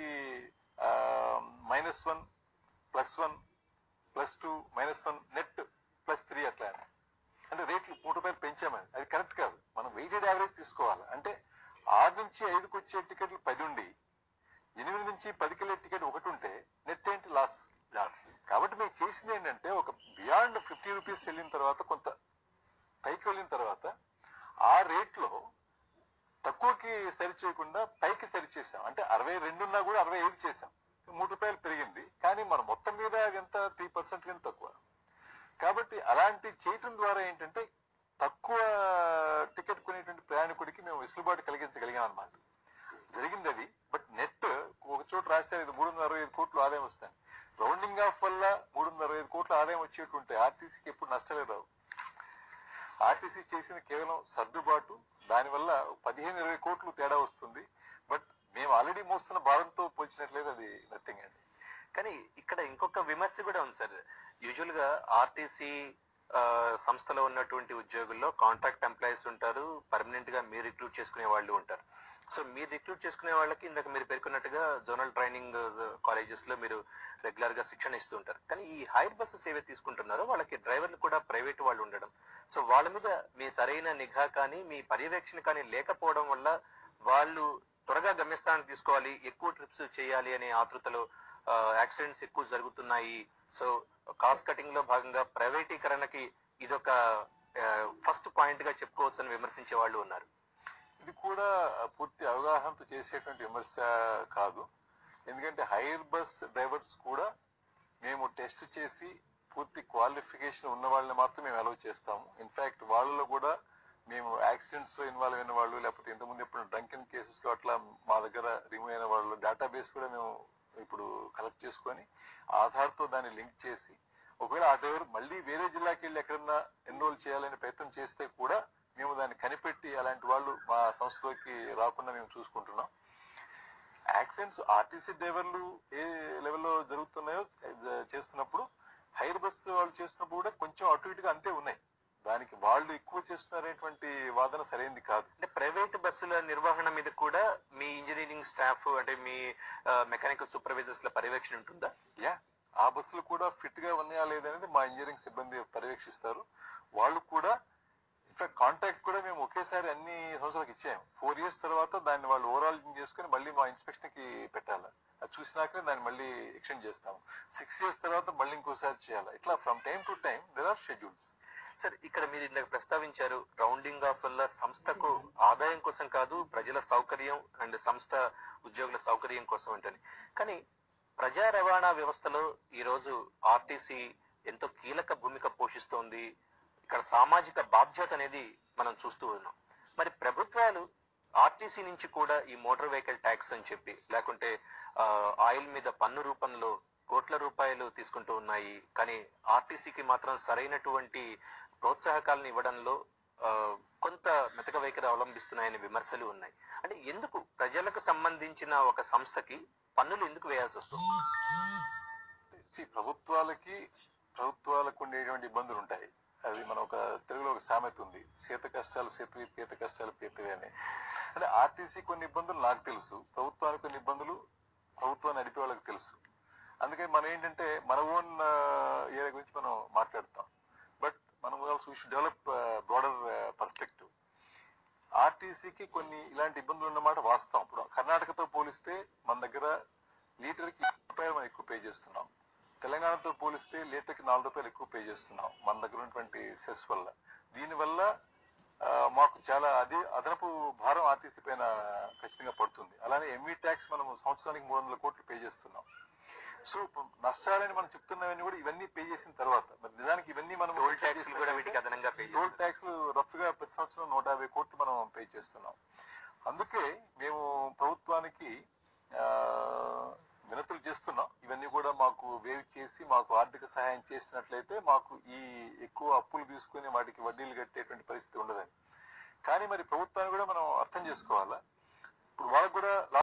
minus one plus one plus two minus one net plus three అట్లా అని. అంటే రేట్లు మూడు మూడు రూపాయలు పెంచామని అది కరెక్ట్ కాదు మనం వెయిటెడ్ యావరేజ్ తీసుకోవాలి అంటే ఆరు నుంచి ఐదుకి వచ్చే టికెట్లు పది ఉండి ఎనిమిది నుంచి పదికి వెళ్ళే టికెట్ ఒకటి ఉంటే నెట్ ఏంటి లాస్ లాస్ కాబట్టి మేము చేసింది ఏంటంటే ఒక బియాండ్ ఫిఫ్టీ రూపీస్ వెళ్ళిన తర్వాత కొంత పైకి వెళ్ళిన తర్వాత ఆ రేట్ లో తక్కువకి సరి చేయకుండా పైకి సరి చేసాం అంటే అరవై రెండున్నా కూడా అరవై ఐదు చేసాం మూడు రూపాయలు పెరిగింది కానీ మన మొత్తం మీద అది ఎంత త్రీ పర్సెంట్ కానీ తక్కువ కాబట్టి అలాంటి చేయటం ద్వారా ఏంటంటే తక్కువ టికెట్ కొనేటువంటి ప్రయాణికుడికి మేము వెసులుబాటు కలిగించగలిగాం అనమాట జరిగింది అది బట్ నెట్ ఒక చోట రాశారు ఇది మూడు వందల అరవై ఐదు కోట్లు ఆదాయం వస్తాయి రౌండింగ్ ఆఫ్ వల్ల మూడు వందల అరవై ఐదు కోట్ల ఆదాయం వచ్చేటుంటే ఆర్టీసీకి ఎప్పుడు నష్టమే రావు ఆర్టీసీ చేసిన కేవలం సర్దుబాటు దానివల్ల పదిహేను ఇరవై కోట్లు తేడా వస్తుంది బట్ మేము ఆల్రెడీ మోస్తున్న భారంతో పోల్చినట్లయితే అది నథింగ్ అండి కానీ ఇక్కడ ఇంకొక విమర్శ కూడా ఉంది సార్ యూజువల్ గా ఆర్టీసీ సంస్థలో ఉన్నటువంటి ఉద్యోగుల్లో కాంట్రాక్ట్ ఎంప్లాయీస్ ఉంటారు పర్మనెంట్ గా మీరు రిక్రూట్ చేసుకునే వాళ్ళు ఉంటారు సో మీరు రిక్రూట్ చేసుకునే వాళ్ళకి ఇందాక మీరు పేర్కొన్నట్టుగా జోనల్ ట్రైనింగ్ కాలేజెస్ లో మీరు రెగ్యులర్ గా శిక్షణ ఇస్తూ ఉంటారు కానీ ఈ హైర్ బస్సెస్ ఏవైతే తీసుకుంటున్నారో వాళ్ళకి డ్రైవర్లు కూడా ప్రైవేట్ వాళ్ళు ఉండడం సో వాళ్ళ మీద మీ సరైన నిఘా కానీ మీ పర్యవేక్షణ కానీ లేకపోవడం వల్ల వాళ్ళు త్వరగా గమ్యస్థానానికి తీసుకోవాలి ఎక్కువ ట్రిప్స్ చేయాలి అనే ఆతృతలో యాక్సిడెంట్స్ ఎక్కువ జరుగుతున్నాయి సో కాస్ట్ కటింగ్ లో భాగంగా ప్రైవేటీకరణకి ఇదొక ఫస్ట్ పాయింట్ గా చెప్పుకోవచ్చు అని విమర్శించే వాళ్ళు ఉన్నారు ఇది కూడా పూర్తి అవగాహనతో చేసేటువంటి విమర్శ కాదు ఎందుకంటే హైర్ బస్ డ్రైవర్స్ కూడా మేము టెస్ట్ చేసి పూర్తి క్వాలిఫికేషన్ ఉన్న వాళ్ళని మాత్రం మేము అలౌ చేస్తాము ఇన్ఫాక్ట్ వాళ్ళలో కూడా మేము యాక్సిడెంట్స్ లో ఇన్వాల్వ్ అయిన వాళ్ళు లేకపోతే ఇంతకుముందు ఎప్పుడు డ్రంకెన్ కేసెస్ లో అట్లా మా దగ్గర రిమూవ్ అయిన వాళ్ళు డేటాబేస్ కూడా మేము ఇప్పుడు కలెక్ట్ చేసుకొని ఆధార్తో దాన్ని లింక్ చేసి ఒకవేళ ఆ డ్రైవర్ మళ్ళీ వేరే జిల్లాకి వెళ్ళి ఎక్కడన్నా ఎన్రోల్ చేయాలనే ప్రయత్నం చేస్తే కూడా మేము దాన్ని కనిపెట్టి అలాంటి వాళ్ళు మా సంస్థలోకి రాకుండా మేము చూసుకుంటున్నాం యాక్సిడెంట్స్ ఆర్టీసీ డ్రైవర్లు ఏ లెవెల్లో జరుగుతున్నాయో జ- చేస్తున్నప్పుడు హైర్ బస్ వాళ్ళు చేస్తున్నప్పుడు కూడా కొంచెం అటు ఇటుగా అంతే ఉన్నాయి దానికి వాళ్ళు ఎక్కువ చేస్తున్నారనేటువంటి వాదన సరైనది కాదు అంటే ప్రైవేట్ బస్సుల నిర్వహణ మీద కూడా మీ ఇంజనీరింగ్ స్టాఫ్ అంటే మీ మెకానికల్ సూపర్వైజర్స్ ల పర్యవేక్షణ ఉంటుందా యా ఆ బస్సులు కూడా ఫిట్ గా ఉన్నాయా లేదనేది మా ఇంజనీరింగ్ సిబ్బంది పర్యవేక్షిస్తారు వాళ్ళు కూడా ఇన్ఫాక్ట్ కాంటాక్ట్ కూడా మేము ఒకేసారి అన్ని సంవత్సరాలకు ఇచ్చాము ఫోర్ ఇయర్స్ తర్వాత దాన్ని వాళ్ళు ఓవరాల్ చేసుకుని మళ్ళీ మా ఇన్స్పెక్షన్ కి పెట్టాలి అది చూసినాకనే దాన్ని మళ్ళీ ఎక్స్టెండ్ చేస్తాము సిక్స్ ఇయర్స్ తర్వాత మళ్ళీ ఇంకోసారి చేయాలి ఇట్లా from time to time there are schedules sir ఇక్కడ మీరు ఇందాక ప్రస్తావించారు రౌండింగ్ ఆఫ్ వల్ల సంస్థకు ఆదాయం కోసం కాదు ప్రజల సౌకర్యం అండ్ సంస్థ ఉద్యోగుల సౌకర్యం కోసం అంటని కానీ ప్రజా రవాణా వ్యవస్థలో ఈ రోజు ఆర్టీసీ ఎంతో కీలక భూమిక పోషిస్తోంది ఇక్కడ సామాజిక బాధ్యత అనేది మనం చూస్తూ ఉన్నాం మరి ప్రభుత్వాలు ఆర్టీసీ నుంచి కూడా ఈ మోటార్ వెహికల్ ట్యాక్స్ అని చెప్పి లేకుంటే ఆ, ఆయిల్ మీద పన్ను రూపంలో కోట్ల రూపాయలు తీసుకుంటూ ఉన్నాయి కానీ ఆర్టీసీకి మాత్రం సరైనటువంటి ప్రోత్సాహకాలను ఇవ్వడంలో ఆ, కొంత మెతక వైఖరి అవలంబిస్తున్నాయనే విమర్శలు ఉన్నాయి అంటే ఎందుకు ప్రజలకు సంబంధించిన ఒక సంస్థకి పన్నులు ఎందుకు వేయాల్సి వస్తుంది See, ప్రభుత్వాలకి ప్రభుత్వాలకు ఉండేటువంటి ఇబ్బందులు ఉంటాయి అది మన ఒక తెలుగులో ఒక సామెత ఉంది సీత కష్టాలు సీతవి పీత కష్టాలు పీతవి అని అంటే ఆర్టీసీ కొన్ని ఇబ్బందులు నాకు తెలుసు ప్రభుత్వానికి కొన్ని ఇబ్బందులు ప్రభుత్వాన్ని నడిపే వాళ్ళకి తెలుసు అందుకని మనం ఏంటంటే మన ఓన్ ఏరియా గురించి మనం మాట్లాడతాం బట్ మనం also we should develop broader perspective ఆర్టీసీకి కొన్ని ఇలాంటి ఇబ్బందులు ఉన్నమాట వాస్తవం ఇప్పుడు కర్ణాటకతో పోలిస్తే మన దగ్గర లీటర్కి ఇరవై రూపాయలు మనం ఎక్కువ పే చేస్తున్నాం తెలంగాణతో పోలిస్తే లీటర్కి నాలుగు రూపాయలు ఎక్కువ పే చేస్తున్నాం మన దగ్గర ఉన్నటువంటి సెస్ వల్ల దీనివల్ల ఆ, మాకు చాలా అదే అదనపు భారం ఆర్టీసీ పైన ఖచ్చితంగా పడుతుంది అలానే ఎంఈ ట్యాక్స్ మనం సంవత్సరానికి మూడు వందల కోట్లు పే చేస్తున్నాం సో ఇప్పుడు నష్టాలని మనం చెప్తున్నవన్నీ కూడా ఇవన్నీ పే చేసిన తర్వాత మరి నిజానికి ఇవన్నీ మనం టోల్ ట్యాక్స్ కూడా వీటికి అదనంగా పే టోల్ ట్యాక్స్ రఫ్ గా ప్రతి సంవత్సరం నూట యాభై కోట్లు మనం పే చేస్తున్నాం అందుకే మేము ప్రభుత్వానికి ఆ, వినతులు చేస్తున్నాం ఇవన్నీ కూడా మాకు వేవ్ చేసి మాకు ఆర్థిక సహాయం చేసినట్లయితే మాకు ఈ ఎక్కువ అప్పులు తీసుకుని వాటికి వడ్డీలు కట్టేటువంటి పరిస్థితి ఉండదని కానీ మరి ప్రభుత్వాన్ని కూడా మనం అర్థం చేసుకోవాలా ఇప్పుడు వాళ్ళకు కూడా